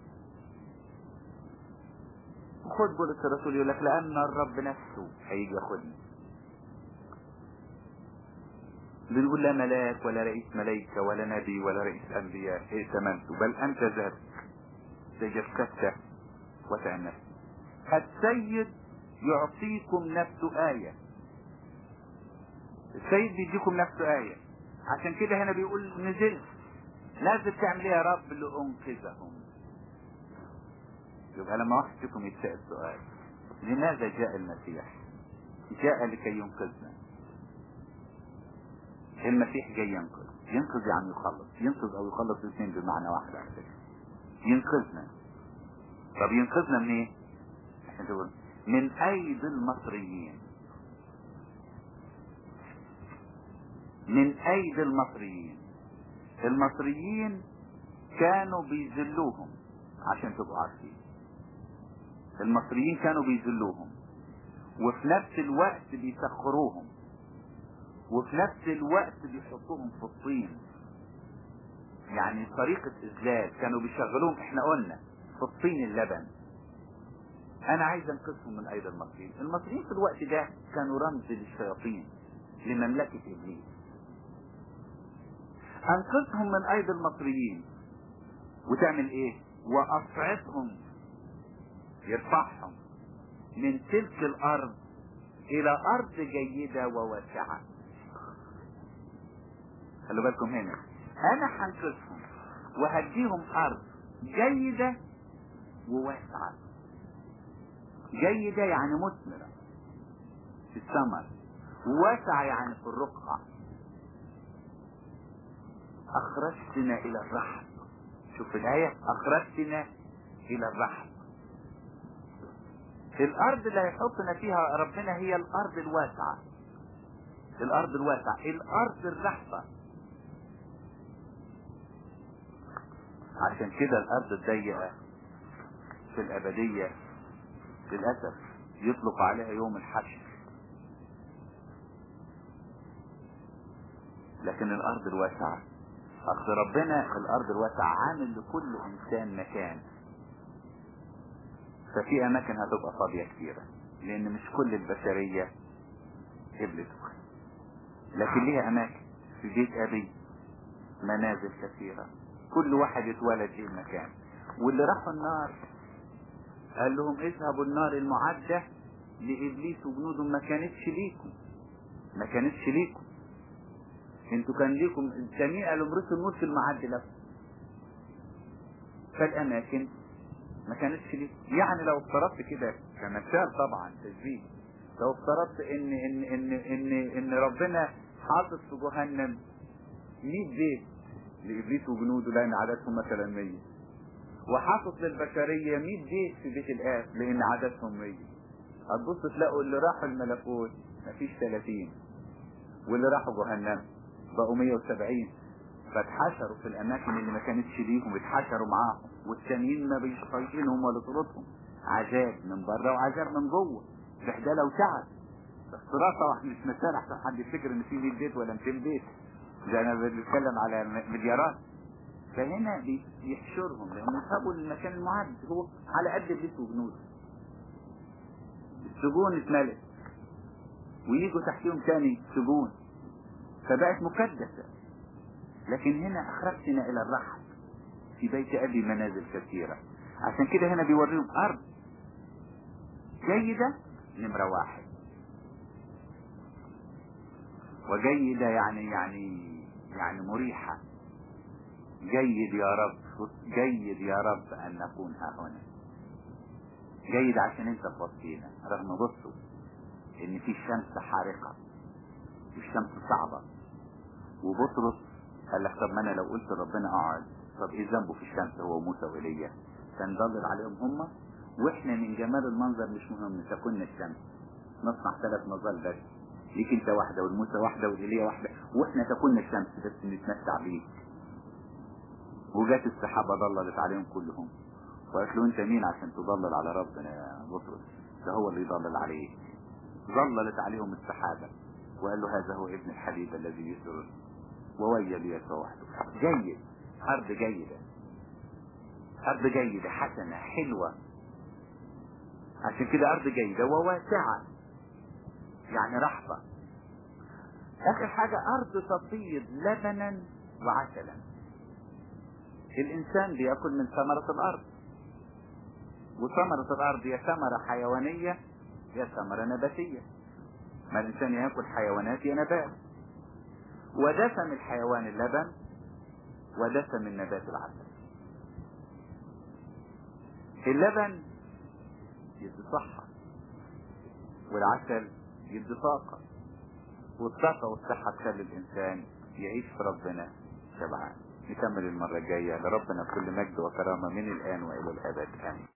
خد بولس الرسول يقول لك لان الرب نفسه هيجي ياخدني بنقول لا ملاك ولا رئيس ملائكة ولا نبي ولا رئيس انبياء ائتمنت بل انت ذات تجسدت وتأنست السيد يعطيكم نفسه آية السيد بيديكم نفسه آية عشان كده هنا بيقول نزلت لازم تعمل ايه يا رب لأنقذهم يبقى لما واحد فيكم يتسأل سؤال لماذا جاء المسيح جاء لكي ينقذنا المسيح جاي ينقذ ينقذ يعني يخلص ينقذ او يخلص الاثنين بمعنى واحد على فكره ينقذنا طب ينقذنا من ايه عشان تقول من ايدي المصريين من ايدي المصريين المصريين كانوا بيذلوهم عشان تبقوا عارفين المصريين كانوا بيذلوهم وفي نفس الوقت بيسخروهم وفي نفس الوقت بيحطوهم في الطين يعني طريقة إذلال كانوا بيشغلوهم احنا قلنا في الطين اللبن انا عايز انقذهم من ايدي المصريين المصريين في الوقت ده كانوا رمز للشياطين لمملكة ابليس انقذهم من ايدي المصريين وتعمل ايه واصعدهم يرفعهم من تلك الارض الى ارض جيدة وواسعة خلوا بالكم هنا انا هنقذهم وهديهم ارض جيدة وواسعة جيدة يعني مثمرة في الثمر واسعة يعني في الرقعة اخرجتنا الى الرحب شوف الآية اخرجتنا الى الرحب الارض اللي هيحطنا فيها ربنا هي الارض الواسعة الارض الواسعة الارض الرحبة عشان كده الارض الضيقة في الابدية للأسف يطلق عليها يوم الحشر لكن الارض الواسعة اصل ربنا الارض الواسعة عامل لكل انسان مكان ففي اماكن هتبقى فاضية كتيرة لان مش كل البشرية قبلت لكن ليها اماكن في بيت ابي منازل كثيرة كل واحد يتولد ليه مكان واللي راحوا النار قال لهم اذهبوا النار المعدة لابليس وجنوده ما كانتش ليكم ما كانتش ليكم انتوا كان ليكم الجميع قالوا مرسوا النور في المعد لكم فالاماكن ما كانتش ليكم يعني لو افترضت كده كمثال طبعا تشبيه لو افترضت ان ان ان ان ان ربنا حاطط في جهنم 100 بيت لابليس وجنوده لان عددهم مثلا 100 وحاطط للبشريه 100 بيت في بيت الاب لان عددهم 100 هتبص تلاقوا اللي راحوا الملكوت مفيش 30 واللي راحوا جهنم بقوا 170 فاتحشروا في الاماكن اللي ما كانتش ليهم اتحشروا معاهم والتانيين ما بيش طايقينهم ولا طردهم عذاب من بره وعذاب من جوه بهدله وتعب اختراع طبعا مش مثال احسن حد يفتكر ان في 100 بيت ولا 200 بيت ده انا بنتكلم على مليارات فهنا بيحشرهم لانه سابوا المكان المعد هو على قد ابليس وجنوده السجون اتملت ويجوا تحتهم تاني سجون فبقت مكدسة لكن هنا اخرجتنا الى الرحب في بيت أبي منازل كثيرة عشان كده هنا بيوريهم أرض جيدة نمرة واحد وجيدة يعني يعني يعني مريحة جيد يا رب جيد يا رب أن نكون ها هنا جيد عشان انت في وسطينا رغم بصوا ان في شمس حارقة الشمس صعبة وبطرس قال لك طب ما انا لو قلت ربنا اقعد طب ايه ذنبه في الشمس هو موسى وايليا كان ضلل عليهم هم واحنا من جمال المنظر مش مهم تكون الشمس نصنع ثلاث مظال بس ليك انت واحدة والموسى واحدة وايليا واحدة واحنا تكون الشمس بس نتمتع بيك وجات السحابة ضللت عليهم كلهم وقالت له انت مين عشان تضلل على ربنا يا بطرس ده هو اللي يضلل عليك ظللت عليهم السحابة وقال له هذا هو ابن الحبيب الذي يسر وويل ليسوع وحده جيد أرض جيدة أرض جيدة حسنة حلوة عشان كده أرض جيدة وواسعة يعني رحبة آخر حاجة أرض تفيض لبنا وعسلا الإنسان بيأكل من ثمرة الأرض وثمرة الأرض يا ثمرة حيوانية يا ثمرة نباتية ما الإنسان يأكل حيوانات يا نبات ودسم الحيوان اللبن ودسم النبات العسل اللبن يدي صحة والعسل يدي طاقة والطاقة والصحة تخلي الإنسان يعيش في ربنا شبعان نكمل المرة الجاية لربنا كل مجد وكرامة من الآن وإلى الأبد آمين